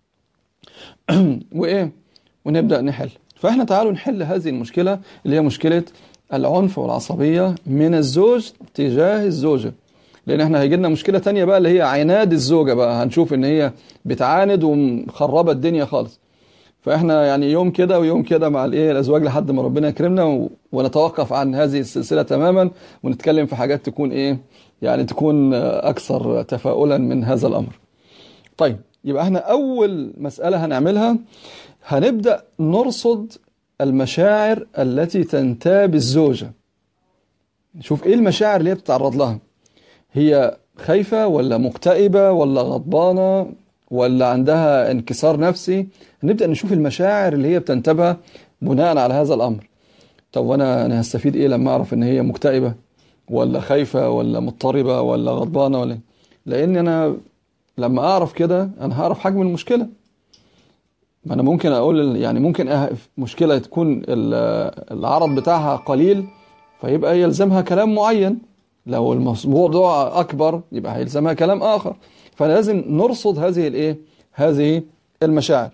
Speaker 1: وايه ونبدا نحل فاحنا تعالوا نحل هذه المشكله اللي هي مشكله العنف والعصبيه من الزوج تجاه الزوجه لان احنا هيجي لنا مشكله تانية بقى اللي هي عناد الزوجه بقى هنشوف ان هي بتعاند ومخربه الدنيا خالص فاحنا يعني يوم كده ويوم كده مع الايه الازواج لحد ما ربنا يكرمنا ونتوقف عن هذه السلسله تماما ونتكلم في حاجات تكون ايه يعني تكون اكثر تفاؤلا من هذا الامر طيب يبقى احنا اول مساله هنعملها هنبدا نرصد المشاعر التي تنتاب الزوجه نشوف ايه المشاعر اللي هي بتتعرض لها هي خايفه ولا مكتئبه ولا غضبانه ولا عندها انكسار نفسي نبدأ نشوف المشاعر اللي هي بتنتابها بناء على هذا الأمر طب وانا انا هستفيد ايه لما اعرف ان هي مكتئبة ولا خايفة ولا مضطربة ولا غضبانة ولا لان انا لما اعرف كده انا هعرف حجم المشكلة ما انا ممكن اقول يعني ممكن مشكلة تكون العرض بتاعها قليل فيبقى يلزمها كلام معين لو الموضوع اكبر يبقى هيلزمها كلام اخر فلازم نرصد هذه الايه هذه المشاعر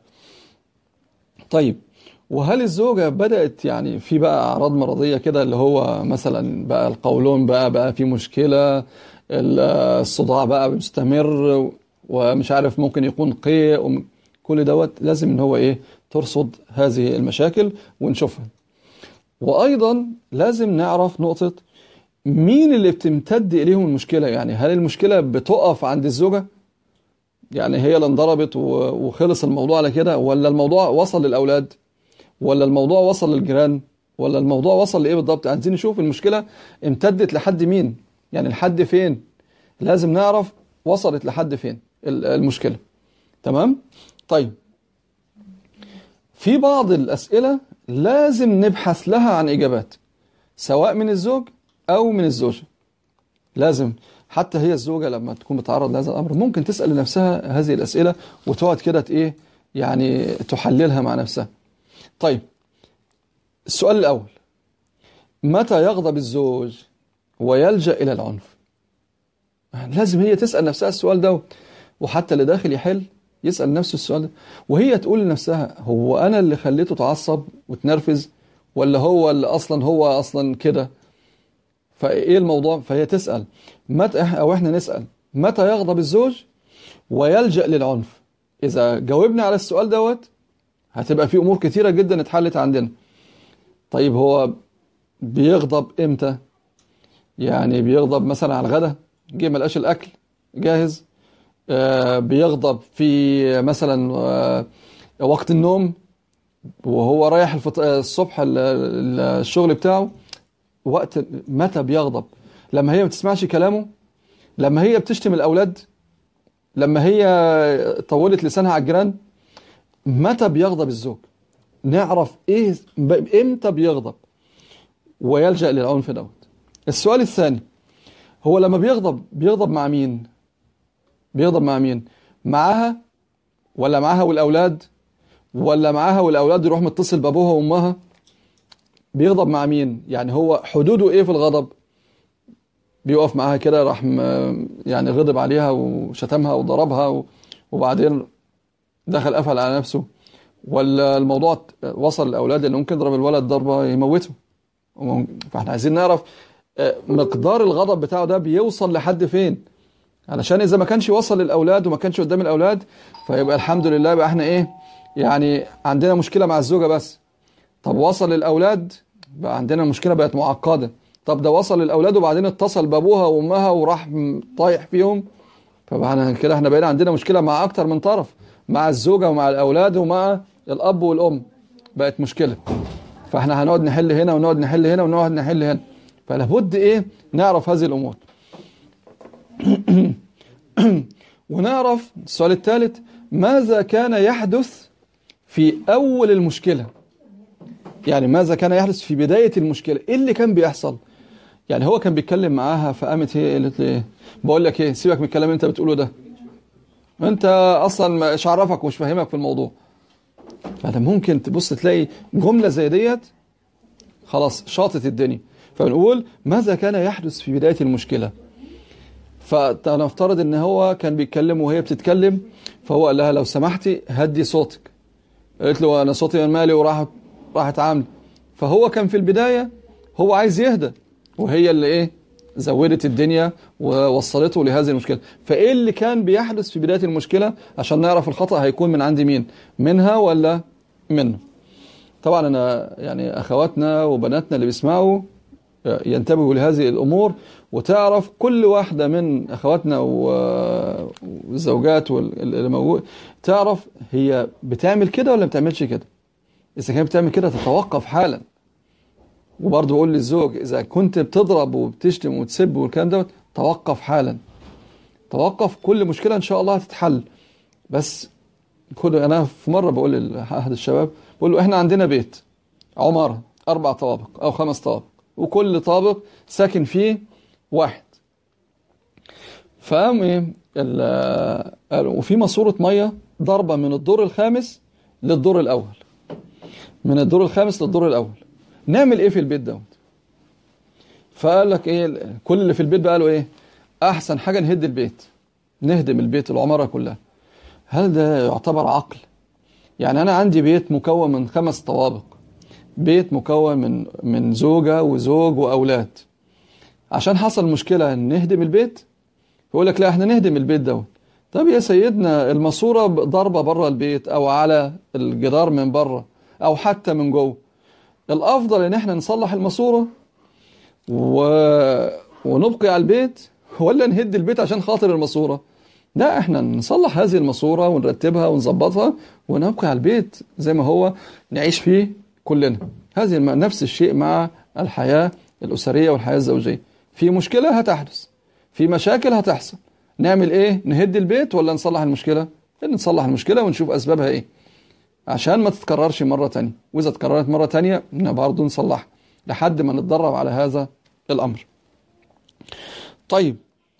Speaker 1: طيب وهل الزوجة بدأت يعني في بقى أعراض مرضية كده اللي هو مثلا بقى القولون بقى بقى في مشكلة الصداع بقى مستمر ومش عارف ممكن يكون قيء كل دوت لازم ان هو ايه ترصد هذه المشاكل ونشوفها وأيضا لازم نعرف نقطة مين اللي بتمتد إليهم المشكلة يعني هل المشكلة بتقف عند الزوجة يعني هي اللي انضربت وخلص الموضوع على كده ولا الموضوع وصل للأولاد ولا الموضوع وصل للجيران ولا الموضوع وصل لإيه بالضبط عايزين نشوف المشكلة امتدت لحد مين يعني لحد فين لازم نعرف وصلت لحد فين المشكلة تمام طيب في بعض الأسئلة لازم نبحث لها عن إجابات سواء من الزوج أو من الزوجة لازم حتى هي الزوجة لما تكون بتعرض لهذا الأمر ممكن تسأل لنفسها هذه الأسئلة وتقعد كده إيه يعني تحللها مع نفسها طيب السؤال الأول متى يغضب الزوج ويلجأ إلى العنف لازم هي تسأل نفسها السؤال ده وحتى اللي داخل يحل يسأل نفسه السؤال ده وهي تقول لنفسها هو أنا اللي خليته تعصب وتنرفز ولا هو اللي أصلا هو أصلا كده فايه الموضوع فهي تسأل متى او احنا نسأل متى يغضب الزوج ويلجأ للعنف اذا جاوبنا على السؤال دوت هتبقى في امور كثيرة جدا اتحلت عندنا طيب هو بيغضب امتى يعني بيغضب مثلا على الغدا جه ما لقاش الاكل جاهز آه بيغضب في مثلا آه وقت النوم وهو رايح الفط... الصبح الشغل بتاعه وقت متى بيغضب لما هي ما بتسمعش كلامه لما هي بتشتم الأولاد لما هي طولت لسانها على الجيران متى بيغضب الزوج نعرف ايه امتى بيغضب ويلجأ للعنف دوت السؤال الثاني هو لما بيغضب بيغضب مع مين بيغضب مع مين معاها ولا معاها والأولاد ولا معاها والأولاد يروح متصل بأبوها وأمها بيغضب مع مين يعني هو حدوده ايه في الغضب بيقف معاها كده راح م- يعني غضب عليها وشتمها وضربها و- وبعدين دخل قفل على نفسه ولا الموضوع ت- وصل للاولاد اللي ممكن يضرب الولد ضربه يموته ومم- فاحنا عايزين نعرف آه، مقدار الغضب بتاعه ده بيوصل لحد فين علشان اذا ما كانش وصل للاولاد وما كانش قدام الاولاد فيبقى الحمد لله يبقى احنا ايه يعني عندنا مشكله مع الزوجه بس طب وصل للاولاد بقى عندنا مشكله بقت معقده طب ده وصل للاولاد وبعدين اتصل بابوها وامها وراح م- طايح فيهم فبقى احنا كده احنا بقينا عندنا مشكله مع اكتر من طرف مع الزوجه ومع الاولاد ومع الاب والام بقت مشكله فاحنا هنقعد نحل هنا ونقعد نحل هنا ونقعد نحل هنا فلابد ايه نعرف هذه الامور ونعرف السؤال الثالث ماذا كان يحدث في اول المشكله يعني ماذا كان يحدث في بدايه المشكله ايه اللي كان بيحصل يعني هو كان بيتكلم معاها فقامت هي قالت لي ايه بقول لك ايه سيبك من الكلام اللي انت بتقوله ده انت اصلا مش عارفك ومش فاهمك في الموضوع فده ممكن تبص تلاقي جمله زي ديت خلاص شاطت الدنيا فنقول ماذا كان يحدث في بدايه المشكله فنفترض ان هو كان بيتكلم وهي بتتكلم فهو قال لها لو سمحتي هدي صوتك قالت له انا صوتي مالي وراحت راحت عامله فهو كان في البدايه هو عايز يهدى وهي اللي ايه زودت الدنيا ووصلته لهذه المشكله فايه اللي كان بيحدث في بدايه المشكله عشان نعرف الخطا هيكون من عند مين منها ولا منه طبعا انا يعني اخواتنا وبناتنا اللي بيسمعوا ينتبهوا لهذه الامور وتعرف كل واحده من اخواتنا و- والزوجات وال- اللي موجود تعرف هي بتعمل كده ولا ما بتعملش كده اذا كانت بتعمل كده تتوقف حالا وبرضه بقول للزوج اذا كنت بتضرب وبتشتم وتسب والكلام دوت توقف حالا توقف كل مشكله ان شاء الله هتتحل بس كل انا في مره بقول لاحد الشباب بقول له احنا عندنا بيت عماره اربع طوابق او خمس طوابق وكل طابق ساكن فيه واحد فقام ايه ال- قالوا وفي ماسوره ميه ضربه من الدور الخامس للدور الاول من الدور الخامس للدور الاول نعمل ايه في البيت دوت فقال لك ايه كل اللي في البيت بقى قالوا ايه احسن حاجه نهد البيت نهدم البيت العماره كلها هل ده يعتبر عقل يعني انا عندي بيت مكون من خمس طوابق بيت مكون من من زوجه وزوج واولاد عشان حصل مشكله نهدم البيت يقول لك لا احنا نهدم البيت دوت طب يا سيدنا الماسوره ضربه بره البيت او على الجدار من بره او حتى من جوه الافضل ان احنا نصلح الماسوره و... ونبقي على البيت ولا نهد البيت عشان خاطر الماسوره لا احنا نصلح هذه الماسوره ونرتبها ونظبطها ونبقي على البيت زي ما هو نعيش فيه كلنا هذه الم- نفس الشيء مع الحياه الاسريه والحياه الزوجيه في مشكله هتحدث في مشاكل هتحصل نعمل ايه نهد البيت ولا نصلح المشكله نصلح المشكله ونشوف اسبابها ايه عشان ما تتكررش مرة تانية وإذا اتكررت مرة تانية برضه نصلحها لحد ما نتدرب على هذا الأمر طيب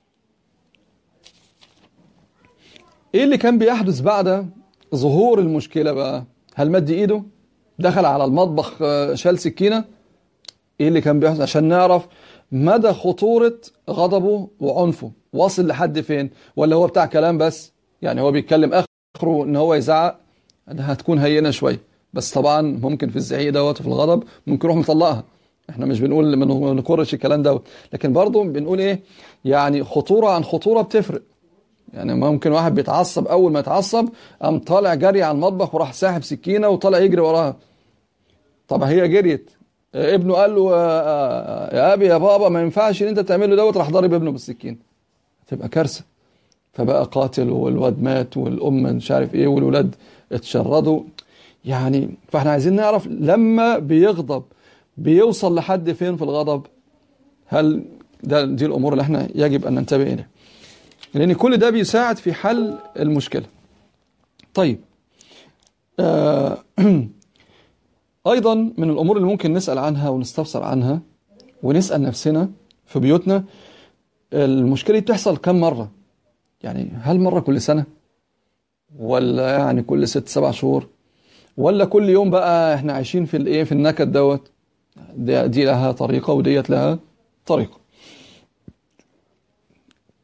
Speaker 1: إيه اللي كان بيحدث بعد ظهور المشكلة بقى هل مد إيده دخل على المطبخ آه، شال سكينة إيه اللي كان بيحدث عشان نعرف مدى خطورة غضبه وعنفه واصل لحد فين ولا هو بتاع كلام بس يعني هو بيتكلم آخره إن هو يزعق انها هتكون هينه شويه بس طبعا ممكن في الزعيق دوت وفي الغضب ممكن يروح مطلقها احنا مش بنقول ما نقرش الكلام دوت لكن برضه بنقول ايه يعني خطوره عن خطوره بتفرق يعني ممكن واحد بيتعصب اول ما يتعصب قام طالع جري على المطبخ وراح ساحب سكينه وطالع يجري وراها طب هي جريت آه، ابنه قال له آه، آه، يا ابي يا بابا ما ينفعش ان انت تعمله دوت راح ضارب ابنه بالسكين تبقى كارثه فبقى قاتل والواد مات والام مش عارف ايه والولاد اتشردوا يعني فاحنا عايزين نعرف لما بيغضب بيوصل لحد فين في الغضب هل ده دي الامور اللي احنا يجب ان ننتبه اليها لان كل ده بيساعد في حل المشكله طيب آه ايضا من الامور اللي ممكن نسال عنها ونستفسر عنها ونسال نفسنا في بيوتنا المشكله دي بتحصل كم مره يعني هل مره كل سنه ولا يعني كل ست سبع شهور ولا كل يوم بقى احنا عايشين في الايه في النكد دوت دي, دي لها طريقه وديت لها طريقه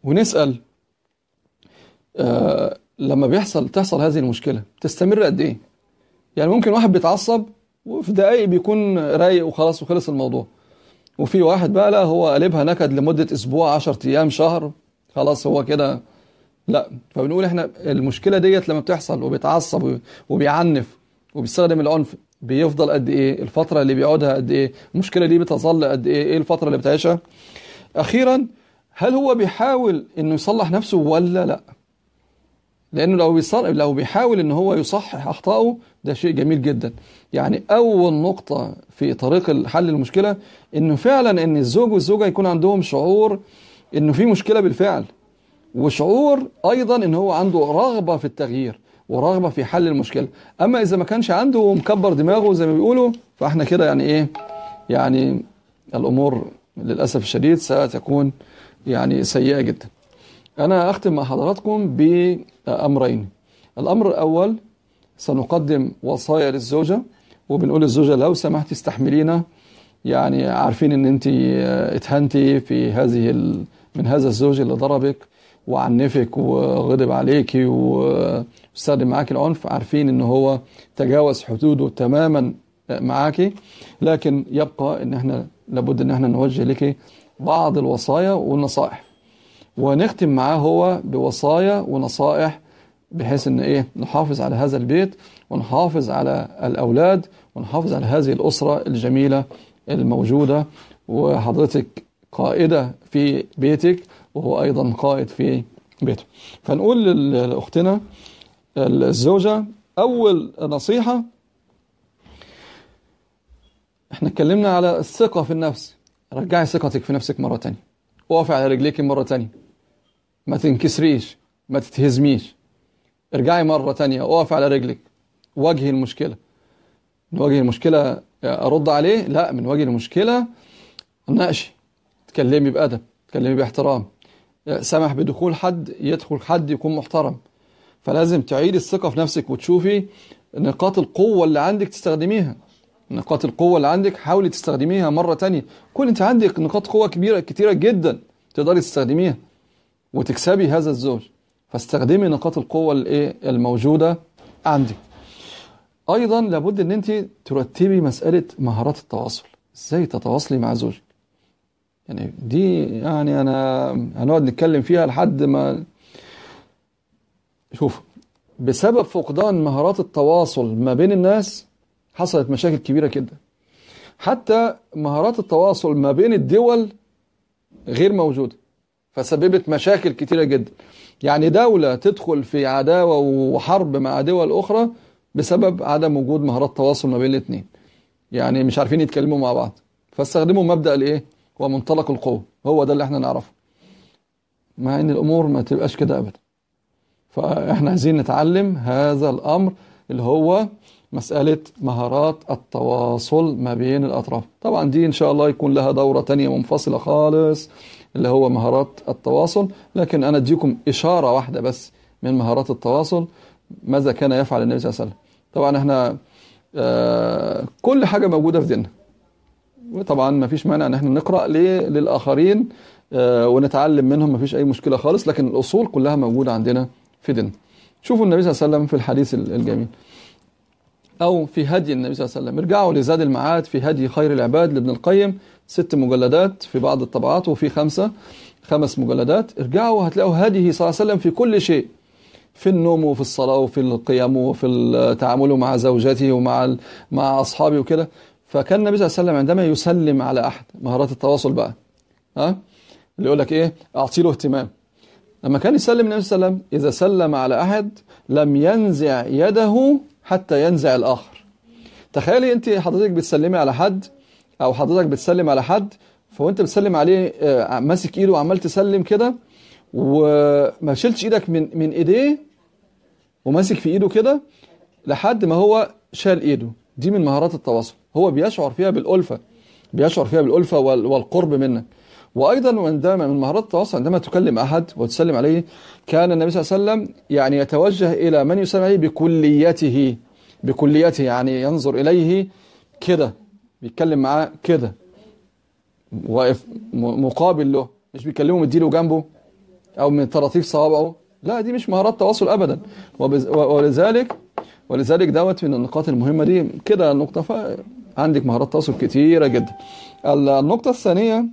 Speaker 1: ونسأل آه لما بيحصل تحصل هذه المشكلة تستمر قد ايه يعني ممكن واحد بيتعصب وفي دقايق بيكون رايق وخلاص وخلص الموضوع وفي واحد بقى لا هو قلبها نكد لمدة اسبوع 10 ايام شهر خلاص هو كده لا فبنقول احنا المشكلة ديت لما بتحصل وبيتعصب وبيعنف وبيستخدم العنف بيفضل قد ايه الفترة اللي بيقعدها قد ايه المشكلة دي بتظل قد ايه ايه الفترة اللي بتعيشها اخيرا هل هو بيحاول انه يصلح نفسه ولا لا لانه لو بيصلح لو بيحاول ان هو يصحح اخطائه ده شيء جميل جدا يعني اول نقطة في طريق حل المشكلة انه فعلا ان الزوج والزوجة يكون عندهم شعور انه في مشكلة بالفعل وشعور ايضا ان هو عنده رغبة في التغيير ورغبة في حل المشكلة أما إذا ما كانش عنده مكبر دماغه زي ما بيقولوا فإحنا كده يعني إيه يعني الأمور للأسف الشديد ستكون يعني سيئة جدا أنا أختم مع حضراتكم بأمرين الأمر الأول سنقدم وصايا للزوجة وبنقول للزوجة لو سمحتي استحملينا يعني عارفين ان انت اتهنتي في هذه من هذا الزوج اللي ضربك وعنفك وغضب عليكي واستخدم معاك العنف عارفين ان هو تجاوز حدوده تماما معاكي لكن يبقى ان احنا لابد ان احنا نوجه لك بعض الوصايا والنصائح ونختم معاه هو بوصايا ونصائح بحيث ان ايه نحافظ على هذا البيت ونحافظ على الاولاد ونحافظ على هذه الاسره الجميله الموجوده وحضرتك قائده في بيتك وهو أيضا قائد في بيته فنقول لأختنا الزوجة أول نصيحة احنا اتكلمنا على الثقة في النفس رجعي ثقتك في نفسك مرة تانية وقفي على رجليك مرة تانية ما تنكسريش ما تتهزميش ارجعي مرة تانية وقفي على رجلك واجهي المشكلة من وجه المشكلة أرد عليه لا من وجه المشكلة ناقشي تكلمي بأدب تكلمي باحترام سمح بدخول حد يدخل حد يكون محترم فلازم تعيد الثقة في نفسك وتشوفي نقاط القوة اللي عندك تستخدميها نقاط القوة اللي عندك حاولي تستخدميها مرة تانية كل انت عندك نقاط قوة كبيرة كتيرة جدا تقدري تستخدميها وتكسبي هذا الزوج فاستخدمي نقاط القوة الموجودة عندك ايضا لابد ان انت ترتبي مسألة مهارات التواصل ازاي تتواصلي مع زوجك يعني دي يعني انا هنقعد نتكلم فيها لحد ما شوف بسبب فقدان مهارات التواصل ما بين الناس حصلت مشاكل كبيرة جدا حتى مهارات التواصل ما بين الدول غير موجودة فسببت مشاكل كتيرة جدا يعني دولة تدخل في عداوة وحرب مع دول أخرى بسبب عدم وجود مهارات تواصل ما بين الاثنين يعني مش عارفين يتكلموا مع بعض فاستخدموا مبدأ الايه ومنطلق القوة هو ده اللي احنا نعرفه مع ان الامور ما تبقاش كده ابدا فاحنا عايزين نتعلم هذا الامر اللي هو مسألة مهارات التواصل ما بين الأطراف طبعا دي إن شاء الله يكون لها دورة تانية منفصلة خالص اللي هو مهارات التواصل لكن أنا أديكم إشارة واحدة بس من مهارات التواصل ماذا كان يفعل النبي صلى الله عليه وسلم طبعا احنا آه كل حاجة موجودة في ديننا وطبعا ما فيش مانع ان احنا نقرأ للآخرين آه ونتعلم منهم ما فيش أي مشكلة خالص لكن الأصول كلها موجودة عندنا في ديننا شوفوا النبي صلى الله عليه وسلم في الحديث الجميل أو في هدي النبي صلى الله عليه وسلم ارجعوا لزاد المعاد في هدي خير العباد لابن القيم ست مجلدات في بعض الطبعات وفي خمسة خمس مجلدات ارجعوا هتلاقوا هديه صلى الله عليه وسلم في كل شيء في النوم وفي الصلاة وفي القيام وفي التعامل مع زوجته ومع مع أصحابه وكده فكان النبي صلى الله عليه وسلم عندما يسلم على أحد مهارات التواصل بقى ها اللي يقول لك إيه أعطي له اهتمام لما كان يسلم النبي صلى الله عليه وسلم إذا سلم على أحد لم ينزع يده حتى ينزع الآخر تخيلي أنت حضرتك بتسلمي على حد أو حضرتك بتسلم على حد فوانت بتسلم عليه ماسك ايده وعمال تسلم كده وما شلتش ايدك من من ايديه وماسك في ايده كده لحد ما هو شال ايده دي من مهارات التواصل هو بيشعر فيها بالألفة بيشعر فيها بالألفة والقرب منك وأيضا عندما من مهارات التواصل عندما تكلم أحد وتسلم عليه كان النبي صلى الله عليه وسلم يعني يتوجه إلى من يسلم عليه بكليته بكليته يعني ينظر إليه كده بيتكلم معاه كده واقف مقابل له مش بيكلمه مديله جنبه او من طراطيف صوابعه لا دي مش مهارات تواصل ابدا وبز... ولذلك ولذلك دوت من النقاط المهمه دي كده النقطه ف... عندك مهارات تواصل كتيره جدا النقطه الثانيه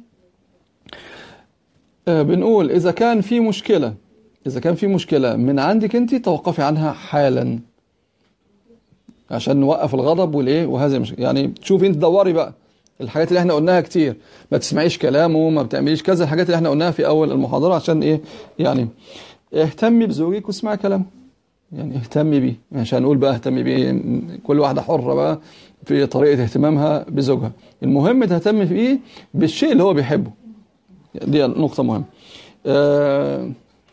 Speaker 1: بنقول اذا كان في مشكله اذا كان في مشكله من عندك انت توقفي عنها حالا عشان نوقف الغضب والايه وهذه مش يعني تشوفي انت دوري بقى الحاجات اللي احنا قلناها كتير ما تسمعيش كلامه ما بتعمليش كذا الحاجات اللي احنا قلناها في اول المحاضره عشان ايه يعني اهتمي بزوجك واسمعي كلامه يعني اهتمي بيه عشان نقول بقى اهتمي بيه كل واحده حره بقى في طريقه اهتمامها بزوجها المهم تهتم فيه بالشيء اللي هو بيحبه دي نقطه مهمه آه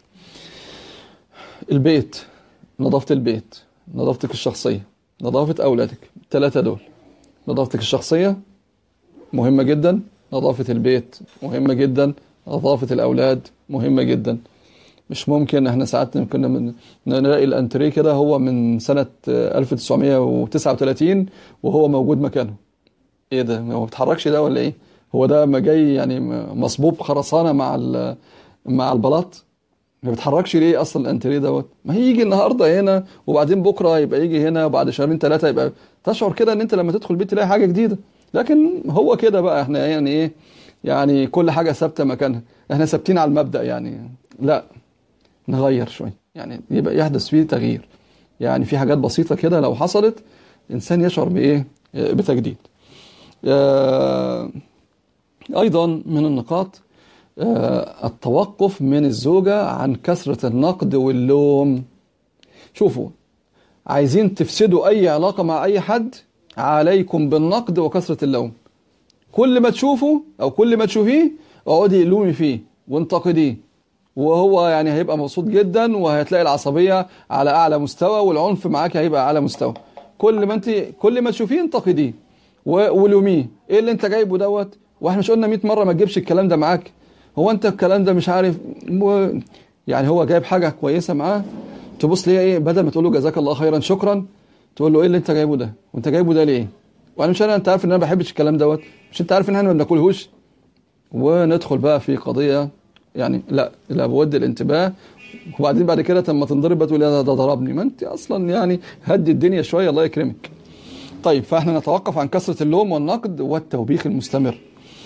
Speaker 1: البيت نظافه البيت نظافتك الشخصيه نظافه اولادك الثلاثه دول نظافتك الشخصيه مهمه جدا نظافه البيت مهمه جدا نظافه الاولاد مهمه جدا مش ممكن احنا ساعات كنا من نلاقي الانتريه كده هو من سنة 1939 وهو موجود مكانه ايه ده هو ما بيتحركش ده ولا ايه هو ده ما جاي يعني مصبوب خرسانة مع مع البلاط ما بيتحركش ليه اصلا الانتريه دوت ما هيجي النهارده هنا وبعدين بكره يبقى يجي هنا وبعد شهرين ثلاثه يبقى تشعر كده ان انت لما تدخل البيت تلاقي حاجه جديده لكن هو كده بقى احنا يعني ايه يعني كل حاجه ثابته مكانها احنا ثابتين على المبدا يعني لا نغير شوية يعني يبقى يحدث فيه تغيير يعني في حاجات بسيطة كده لو حصلت إنسان يشعر بإيه بتجديد أيضا من النقاط التوقف من الزوجة عن كثرة النقد واللوم شوفوا عايزين تفسدوا أي علاقة مع أي حد عليكم بالنقد وكثرة اللوم كل ما تشوفوا أو كل ما تشوفيه اقعدي لومي فيه وانتقديه وهو يعني هيبقى مبسوط جدا وهتلاقي العصبية على أعلى مستوى والعنف معاك هيبقى أعلى مستوى كل ما انت كل ما تشوفيه انتقديه ولوميه ايه اللي انت جايبه دوت واحنا مش قلنا 100 مرة ما تجيبش الكلام ده معاك هو انت الكلام ده مش عارف و... يعني هو جايب حاجة كويسة معاه تبص ليه ايه بدل ما تقول له جزاك الله خيرا شكرا تقول له ايه اللي انت جايبه ده وانت جايبه ده ليه وانا مش انا انت عارف ان انا ما بحبش الكلام دوت مش انت عارف ان احنا ما بناكلهوش وندخل بقى في قضية يعني لا لا بود الانتباه وبعدين بعد كده لما تنضرب بقى تقول ده ضربني ما انت اصلا يعني هدي الدنيا شويه الله يكرمك طيب فاحنا نتوقف عن كثره اللوم والنقد والتوبيخ المستمر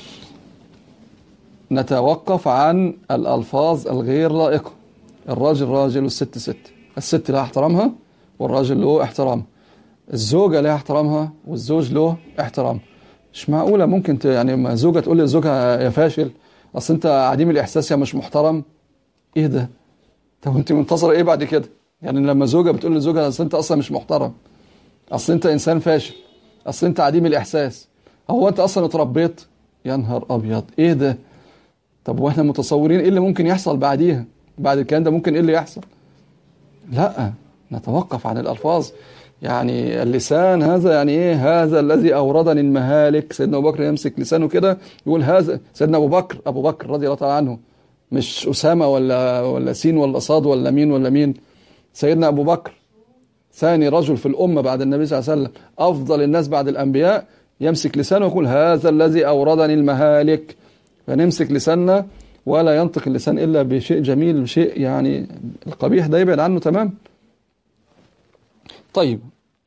Speaker 1: نتوقف عن الالفاظ الغير لائقه الراجل راجل والست ست الست لها احترامها والراجل له احترامها الزوجه لها احترامها والزوج له احترام مش معقوله ممكن يعني ما زوجه تقول لزوجها يا فاشل اصل انت عديم الاحساس يا مش محترم ايه ده طب انت منتظره ايه بعد كده يعني لما زوجه بتقول لزوجها اصل انت اصلا مش محترم اصل انت انسان فاشل اصل انت عديم الاحساس هو انت اصلا اتربيت يا نهار ابيض ايه ده طب واحنا متصورين ايه اللي ممكن يحصل بعديها بعد الكلام ده ممكن ايه اللي يحصل لا نتوقف عن الالفاظ يعني اللسان هذا يعني ايه هذا الذي اوردني المهالك سيدنا ابو بكر يمسك لسانه كده يقول هذا سيدنا ابو بكر ابو بكر رضي الله تعالى عنه مش اسامه ولا ولا سين ولا صاد ولا مين ولا مين سيدنا ابو بكر ثاني رجل في الامه بعد النبي صلى الله عليه وسلم افضل الناس بعد الانبياء يمسك لسانه ويقول هذا الذي اوردني المهالك فنمسك لساننا ولا ينطق اللسان الا بشيء جميل بشيء يعني القبيح ده يبعد عنه تمام طيب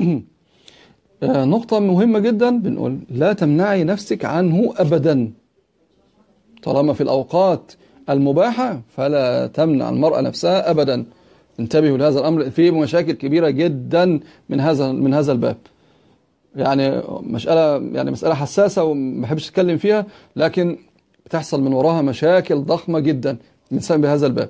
Speaker 1: نقطة مهمة جدا بنقول لا تمنعي نفسك عنه أبدا طالما في الأوقات المباحة فلا تمنع المرأة نفسها أبدا انتبهوا لهذا الأمر في مشاكل كبيرة جدا من هذا من هذا الباب يعني مسألة يعني مسألة حساسة وما بحبش أتكلم فيها لكن بتحصل من وراها مشاكل ضخمة جدا من سبب هذا الباب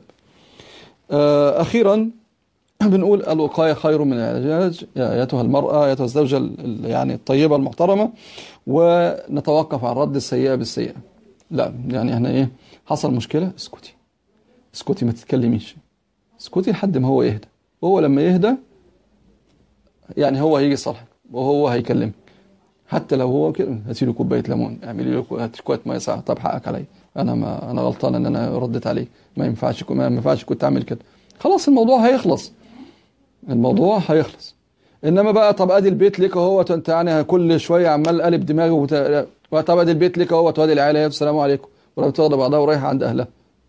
Speaker 1: أخيرا بنقول الوقاية خير من العلاج يا أيتها المرأة أيتها الزوجة يعني الطيبة المحترمة ونتوقف عن رد السيئة بالسيئة لا يعني احنا ايه حصل مشكلة اسكتي اسكتي ما تتكلميش اسكتي لحد ما هو يهدى وهو لما يهدى يعني هو هيجي يصالحك وهو هيكلمك حتى لو هو كده هاتي له كوبايه ليمون اعملي له هاتي كوبايه ميه ساعه طب حقك عليا انا ما انا غلطان ان انا رديت عليك ما ينفعش ما ينفعش كنت اعمل كده خلاص الموضوع هيخلص الموضوع هيخلص انما بقى طب ادي البيت ليك اهو انت يعني كل شويه عمال قلب دماغي وت... طب ادي البيت ليك اهو وادي العيله السلام عليكم ولا بتاخد بعضها ورايحه عند اهلها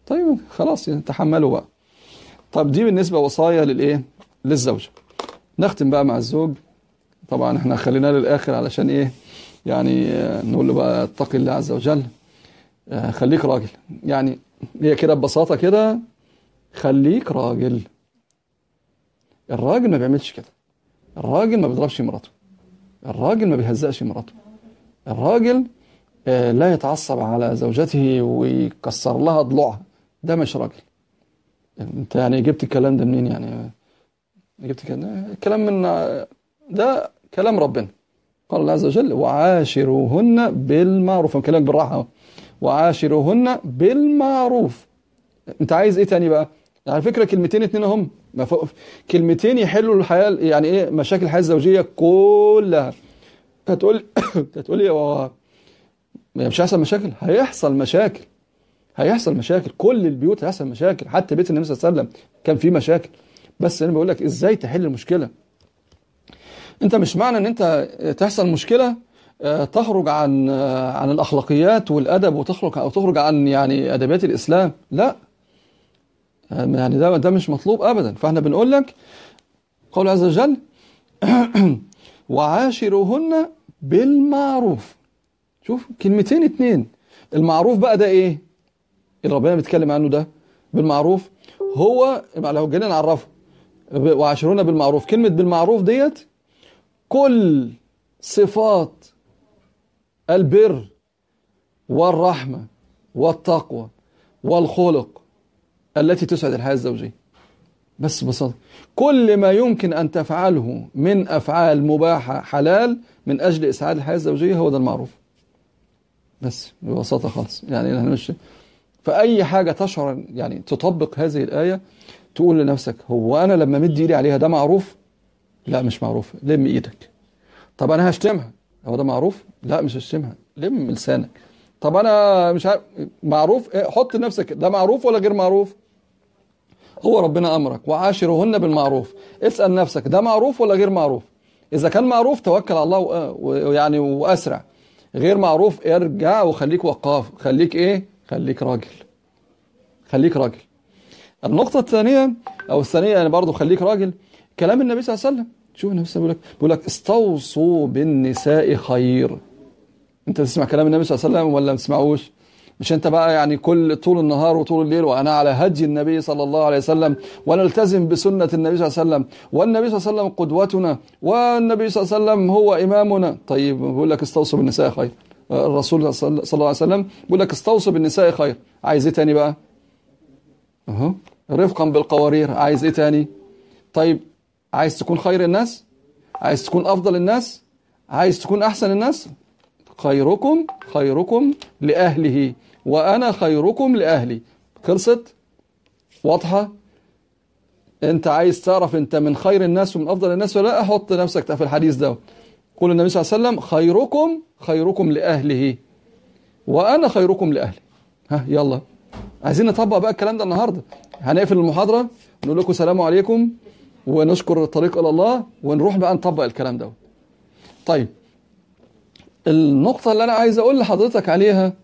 Speaker 1: طيب خلاص يعني تحملوا بقى طب دي بالنسبة وصايا للإيه للزوجة نختم بقى مع الزوج طبعا احنا خليناه للآخر علشان إيه يعني نقول له بقى اتقي الله عز وجل خليك راجل يعني هي كده ببساطة كده خليك راجل الراجل ما بيعملش كده الراجل ما بيضربش مراته الراجل ما بيهزقش مراته الراجل لا يتعصب على زوجته ويكسر لها ضلوعها ده مش راجل انت يعني جبت الكلام ده منين يعني جبت الكلام من ده كلام ربنا قال الله عز وجل وعاشروهن بالمعروف كلامك بالراحه وعاشروهن بالمعروف انت عايز ايه تاني بقى على فكره كلمتين اتنين هم كلمتين يحلوا الحياه يعني ايه مشاكل الحياه الزوجيه كلها هتقول هتقول لي هو مش هيحصل مشاكل هيحصل مشاكل هيحصل مشاكل كل البيوت هيحصل مشاكل حتى بيت النبي صلى الله عليه وسلم كان فيه مشاكل بس انا بقول لك ازاي تحل المشكله انت مش معنى ان انت تحصل مشكله تخرج عن عن الاخلاقيات والادب وتخرج او تخرج عن يعني ادبيات الاسلام لا يعني ده ده مش مطلوب ابدا فاحنا بنقول لك قول عز وجل وعاشروهن بالمعروف شوف كلمتين اتنين المعروف بقى ده ايه اللي ربنا بيتكلم عنه ده بالمعروف هو لو جينا نعرفه وعاشرونا بالمعروف كلمة بالمعروف ديت كل صفات البر والرحمة والتقوى والخلق التي تسعد الحياة الزوجية بس ببساطة كل ما يمكن أن تفعله من أفعال مباحة حلال من أجل إسعاد الحياة الزوجية هو ده المعروف بس ببساطة خالص يعني احنا مش فأي حاجة تشعر يعني تطبق هذه الآية تقول لنفسك هو أنا لما مد إيدي عليها ده معروف؟ لا مش معروف لم إيدك طب أنا هشتمها هو ده معروف؟ لا مش هشتمها لم لسانك طب أنا مش عارف معروف حط نفسك ده معروف ولا غير معروف؟ هو ربنا أمرك وعاشرهن بالمعروف اسأل نفسك ده معروف ولا غير معروف؟ إذا كان معروف توكل على الله ويعني وأسرع غير معروف ارجع وخليك وقاف خليك ايه خليك راجل خليك راجل النقطة الثانية او الثانية يعني برضو خليك راجل كلام النبي صلى الله عليه وسلم شوف النبي صلى الله عليه وسلم بيقول لك استوصوا بالنساء خير انت تسمع كلام النبي صلى الله عليه وسلم ولا ما تسمعوش مش انت بقى يعني كل طول النهار وطول الليل وانا على هدي النبي صلى الله عليه وسلم ونلتزم بسنة النبي صلى الله عليه وسلم والنبي صلى الله عليه وسلم قدوتنا والنبي صلى الله عليه وسلم هو إمامنا طيب بيقول لك استوصوا بالنساء خير الرسول صلى الله عليه وسلم بيقول لك استوصوا بالنساء خير عايز ايه تاني بقى اهو رفقا بالقوارير عايز ايه تاني طيب عايز تكون خير الناس عايز تكون افضل الناس عايز تكون احسن الناس خيركم خيركم لأهله وأنا خيركم لأهلي خلصت واضحة انت عايز تعرف انت من خير الناس ومن أفضل الناس ولا لا حط نفسك في الحديث ده قول النبي صلى الله عليه وسلم خيركم خيركم لأهله وأنا خيركم لأهلي ها يلا عايزين نطبق بقى الكلام ده النهاردة هنقفل المحاضرة ونقول لكم سلام عليكم ونشكر الطريق إلى الله ونروح بقى نطبق الكلام ده طيب النقطة اللي أنا عايز أقول لحضرتك عليها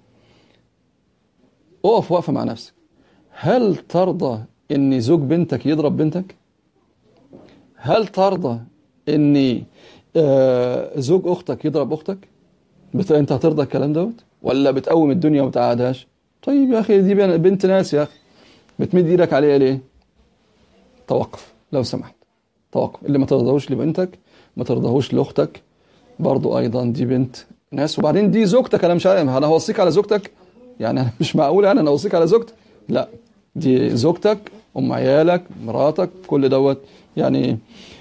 Speaker 1: اقف وقفة مع نفسك هل ترضى ان زوج بنتك يضرب بنتك هل ترضى ان زوج اختك يضرب اختك بت... انت هترضى الكلام دوت ولا بتقوم الدنيا وما تعادهاش طيب يا اخي دي بنت ناس يا اخي بتمد ايدك عليها ليه توقف لو سمحت توقف اللي ما ترضاهوش لبنتك ما ترضاهوش لاختك برضو ايضا دي بنت ناس وبعدين دي زوجتك انا مش عارف انا هوصيك على زوجتك يعني انا مش معقول يعني انا اوصيك على زوجتك لا دي زوجتك ام عيالك مراتك كل دوت يعني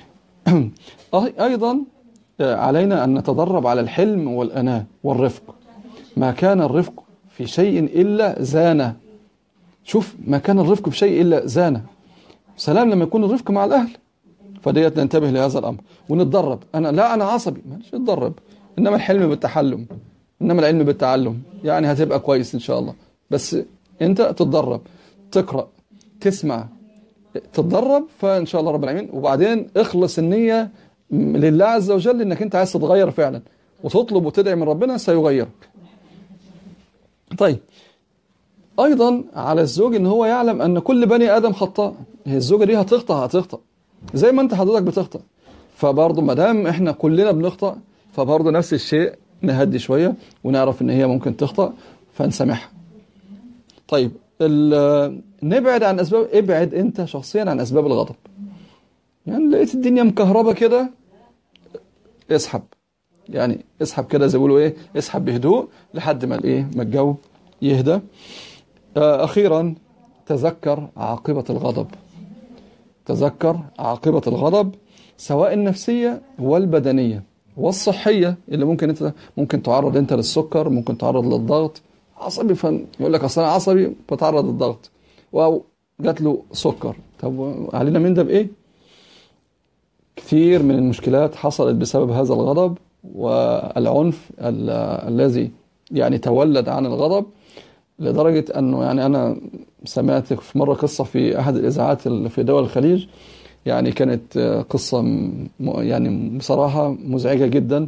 Speaker 1: ايضا علينا ان نتدرب على الحلم والاناه والرفق ما كان الرفق في شيء الا زانه شوف ما كان الرفق في شيء الا زانه سلام لما يكون الرفق مع الاهل فديت ننتبه لهذا الامر ونتدرب انا لا انا عصبي مش نتدرب انما الحلم بالتحلم انما العلم بالتعلم يعني هتبقى كويس ان شاء الله بس انت تتدرب تقرا تسمع تتدرب فان شاء الله رب العالمين وبعدين اخلص النيه لله عز وجل انك انت عايز تتغير فعلا وتطلب وتدعي من ربنا سيغيرك طيب أيضا على الزوج إن هو يعلم أن كل بني آدم خطاء هي الزوجة دي هتخطأ هتخطأ زي ما أنت حضرتك بتخطأ فبرضه ما دام إحنا كلنا بنخطأ فبرضه نفس الشيء نهدي شوية ونعرف إن هي ممكن تخطأ فنسامحها طيب نبعد عن أسباب ابعد أنت شخصيا عن أسباب الغضب يعني لقيت الدنيا مكهربة كده اسحب يعني اسحب كده زي بيقولوا ايه اسحب بهدوء لحد ما الايه ما الجو يهدى اخيرا تذكر عاقبة الغضب تذكر عاقبة الغضب سواء النفسية والبدنية والصحية اللي ممكن انت ممكن تعرض انت للسكر ممكن تعرض للضغط عصبي فن يقول لك اصل انا عصبي بتعرض للضغط او جات له سكر طب علينا من ده بايه كثير من المشكلات حصلت بسبب هذا الغضب والعنف الذي يعني تولد عن الغضب لدرجة أنه يعني أنا سمعت في مرة قصة في أحد الإذاعات في دول الخليج يعني كانت قصة يعني بصراحة مزعجة جدا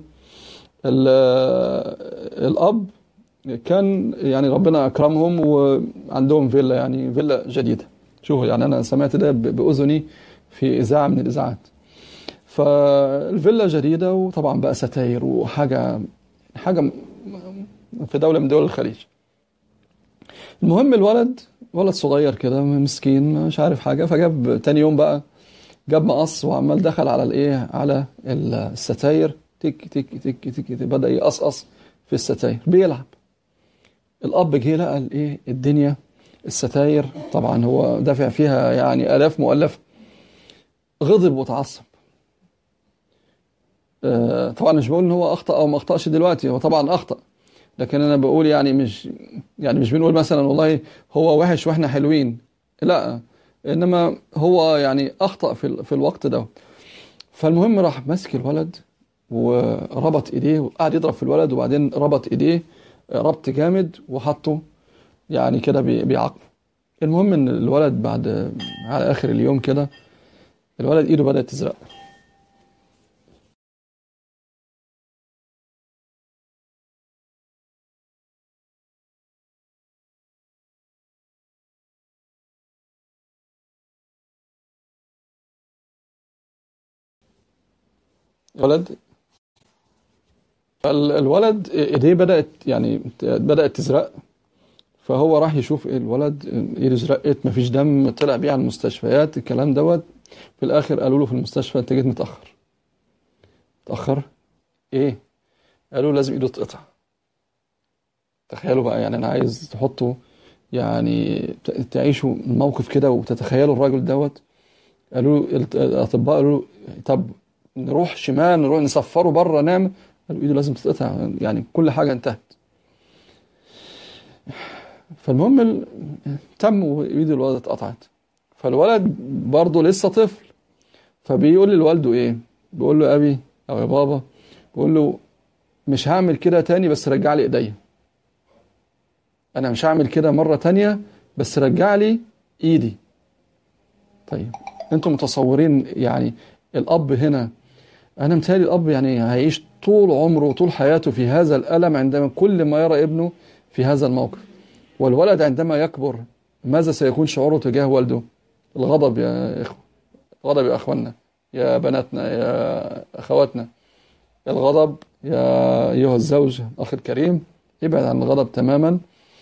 Speaker 1: الأب كان يعني ربنا أكرمهم وعندهم فيلا يعني فيلا جديدة شوفوا يعني أنا سمعت ده بأذني في إذاعة من الإذاعات فالفيلا جديدة وطبعا بقى ستاير وحاجة حاجة في دولة من دول الخليج المهم الولد ولد صغير كده مسكين مش عارف حاجة فجاب تاني يوم بقى جاب مقص وعمال دخل على الايه على الستاير تك تك تك تك, تك بدأ يقصقص في الستاير بيلعب الأب جه لقى الايه الدنيا الستاير طبعا هو دافع فيها يعني آلاف مؤلفة غضب وتعصب طبعا مش بقول ان هو اخطا او ما اخطاش دلوقتي هو طبعا اخطا لكن انا بقول يعني مش يعني مش بنقول مثلا والله هو وحش واحنا حلوين لا انما هو يعني اخطا في في الوقت ده فالمهم راح ماسك الولد وربط ايديه وقعد يضرب في الولد وبعدين ربط ايديه ربط جامد وحطه يعني كده بيعاقبه المهم ان الولد بعد على اخر اليوم كده الولد ايده بدات تزرق ولد الولد ايديه بدأت يعني بدأت تزرق فهو راح يشوف ايه الولد ايده زرقت مفيش دم طلع بيه على المستشفيات الكلام دوت في الاخر قالوا له في المستشفى انت جيت متأخر متأخر ايه قالوا لازم ايده تقطع تخيلوا بقى يعني انا عايز تحطوا يعني تعيشوا الموقف كده وتتخيلوا الراجل دوت قالوا الاطباء قالوا طب نروح شمال نروح نسفره بره نعمل قالوا ايده لازم تتقطع يعني كل حاجه انتهت فالمهم ال... تم وايد الولد اتقطعت فالولد برضه لسه طفل فبيقول لوالده ايه بيقول له ابي او يا بابا بيقول له مش هعمل كده تاني بس رجع لي ايديا انا مش هعمل كده مره تانية بس رجع لي ايدي طيب انتم متصورين يعني الاب هنا انا متهيألي الاب يعني هيعيش طول عمره وطول حياته في هذا الالم عندما كل ما يرى ابنه في هذا الموقف والولد عندما يكبر ماذا سيكون شعوره تجاه والده الغضب يا اخوه الغضب يا اخواننا يا بناتنا يا اخواتنا الغضب يا ايها الزوج اخي الكريم ابعد عن الغضب تماما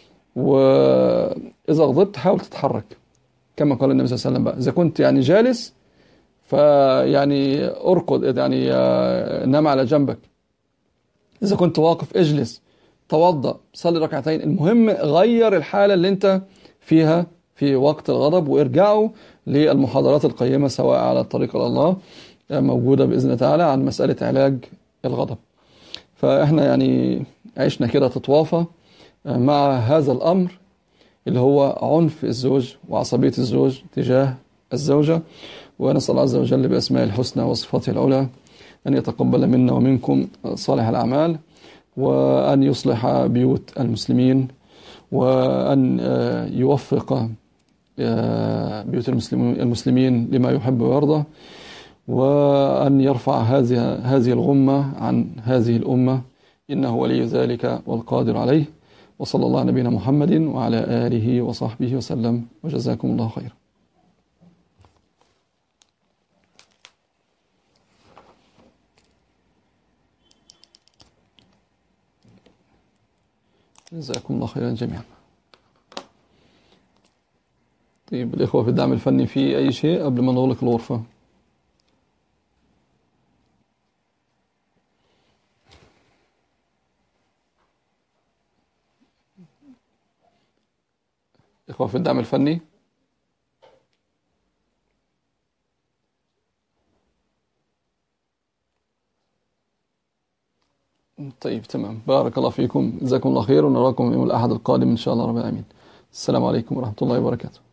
Speaker 1: واذا غضبت حاول تتحرك كما قال النبي صلى الله عليه وسلم بقى اذا كنت يعني جالس فيعني اركض يعني نام على جنبك اذا كنت واقف اجلس توضأ صلي ركعتين المهم غير الحالة اللي انت فيها في وقت الغضب وارجعوا للمحاضرات القيمة سواء على الطريق إلى الله موجودة بإذن الله تعالى عن مسألة علاج الغضب فإحنا يعني عشنا كده تطوافة مع هذا الأمر اللي هو عنف الزوج وعصبية الزوج تجاه الزوجة ونسأل الله عز وجل بأسماء الحسنى وصفاته العلى أن يتقبل منا ومنكم صالح الأعمال وأن يصلح بيوت المسلمين وأن يوفق بيوت المسلمين لما يحب ويرضى وأن يرفع هذه هذه الغمة عن هذه الأمة إنه ولي ذلك والقادر عليه وصلى الله على نبينا محمد وعلى آله وصحبه وسلم وجزاكم الله خيرا جزاكم الله خيرا جميعا طيب الإخوة في الدعم الفني في أي شيء قبل ما نغلق الغرفة إخوة في الدعم الفني طيب تمام بارك الله فيكم جزاكم الله خير ونراكم يوم الأحد القادم إن شاء الله رب العالمين السلام عليكم ورحمة الله وبركاته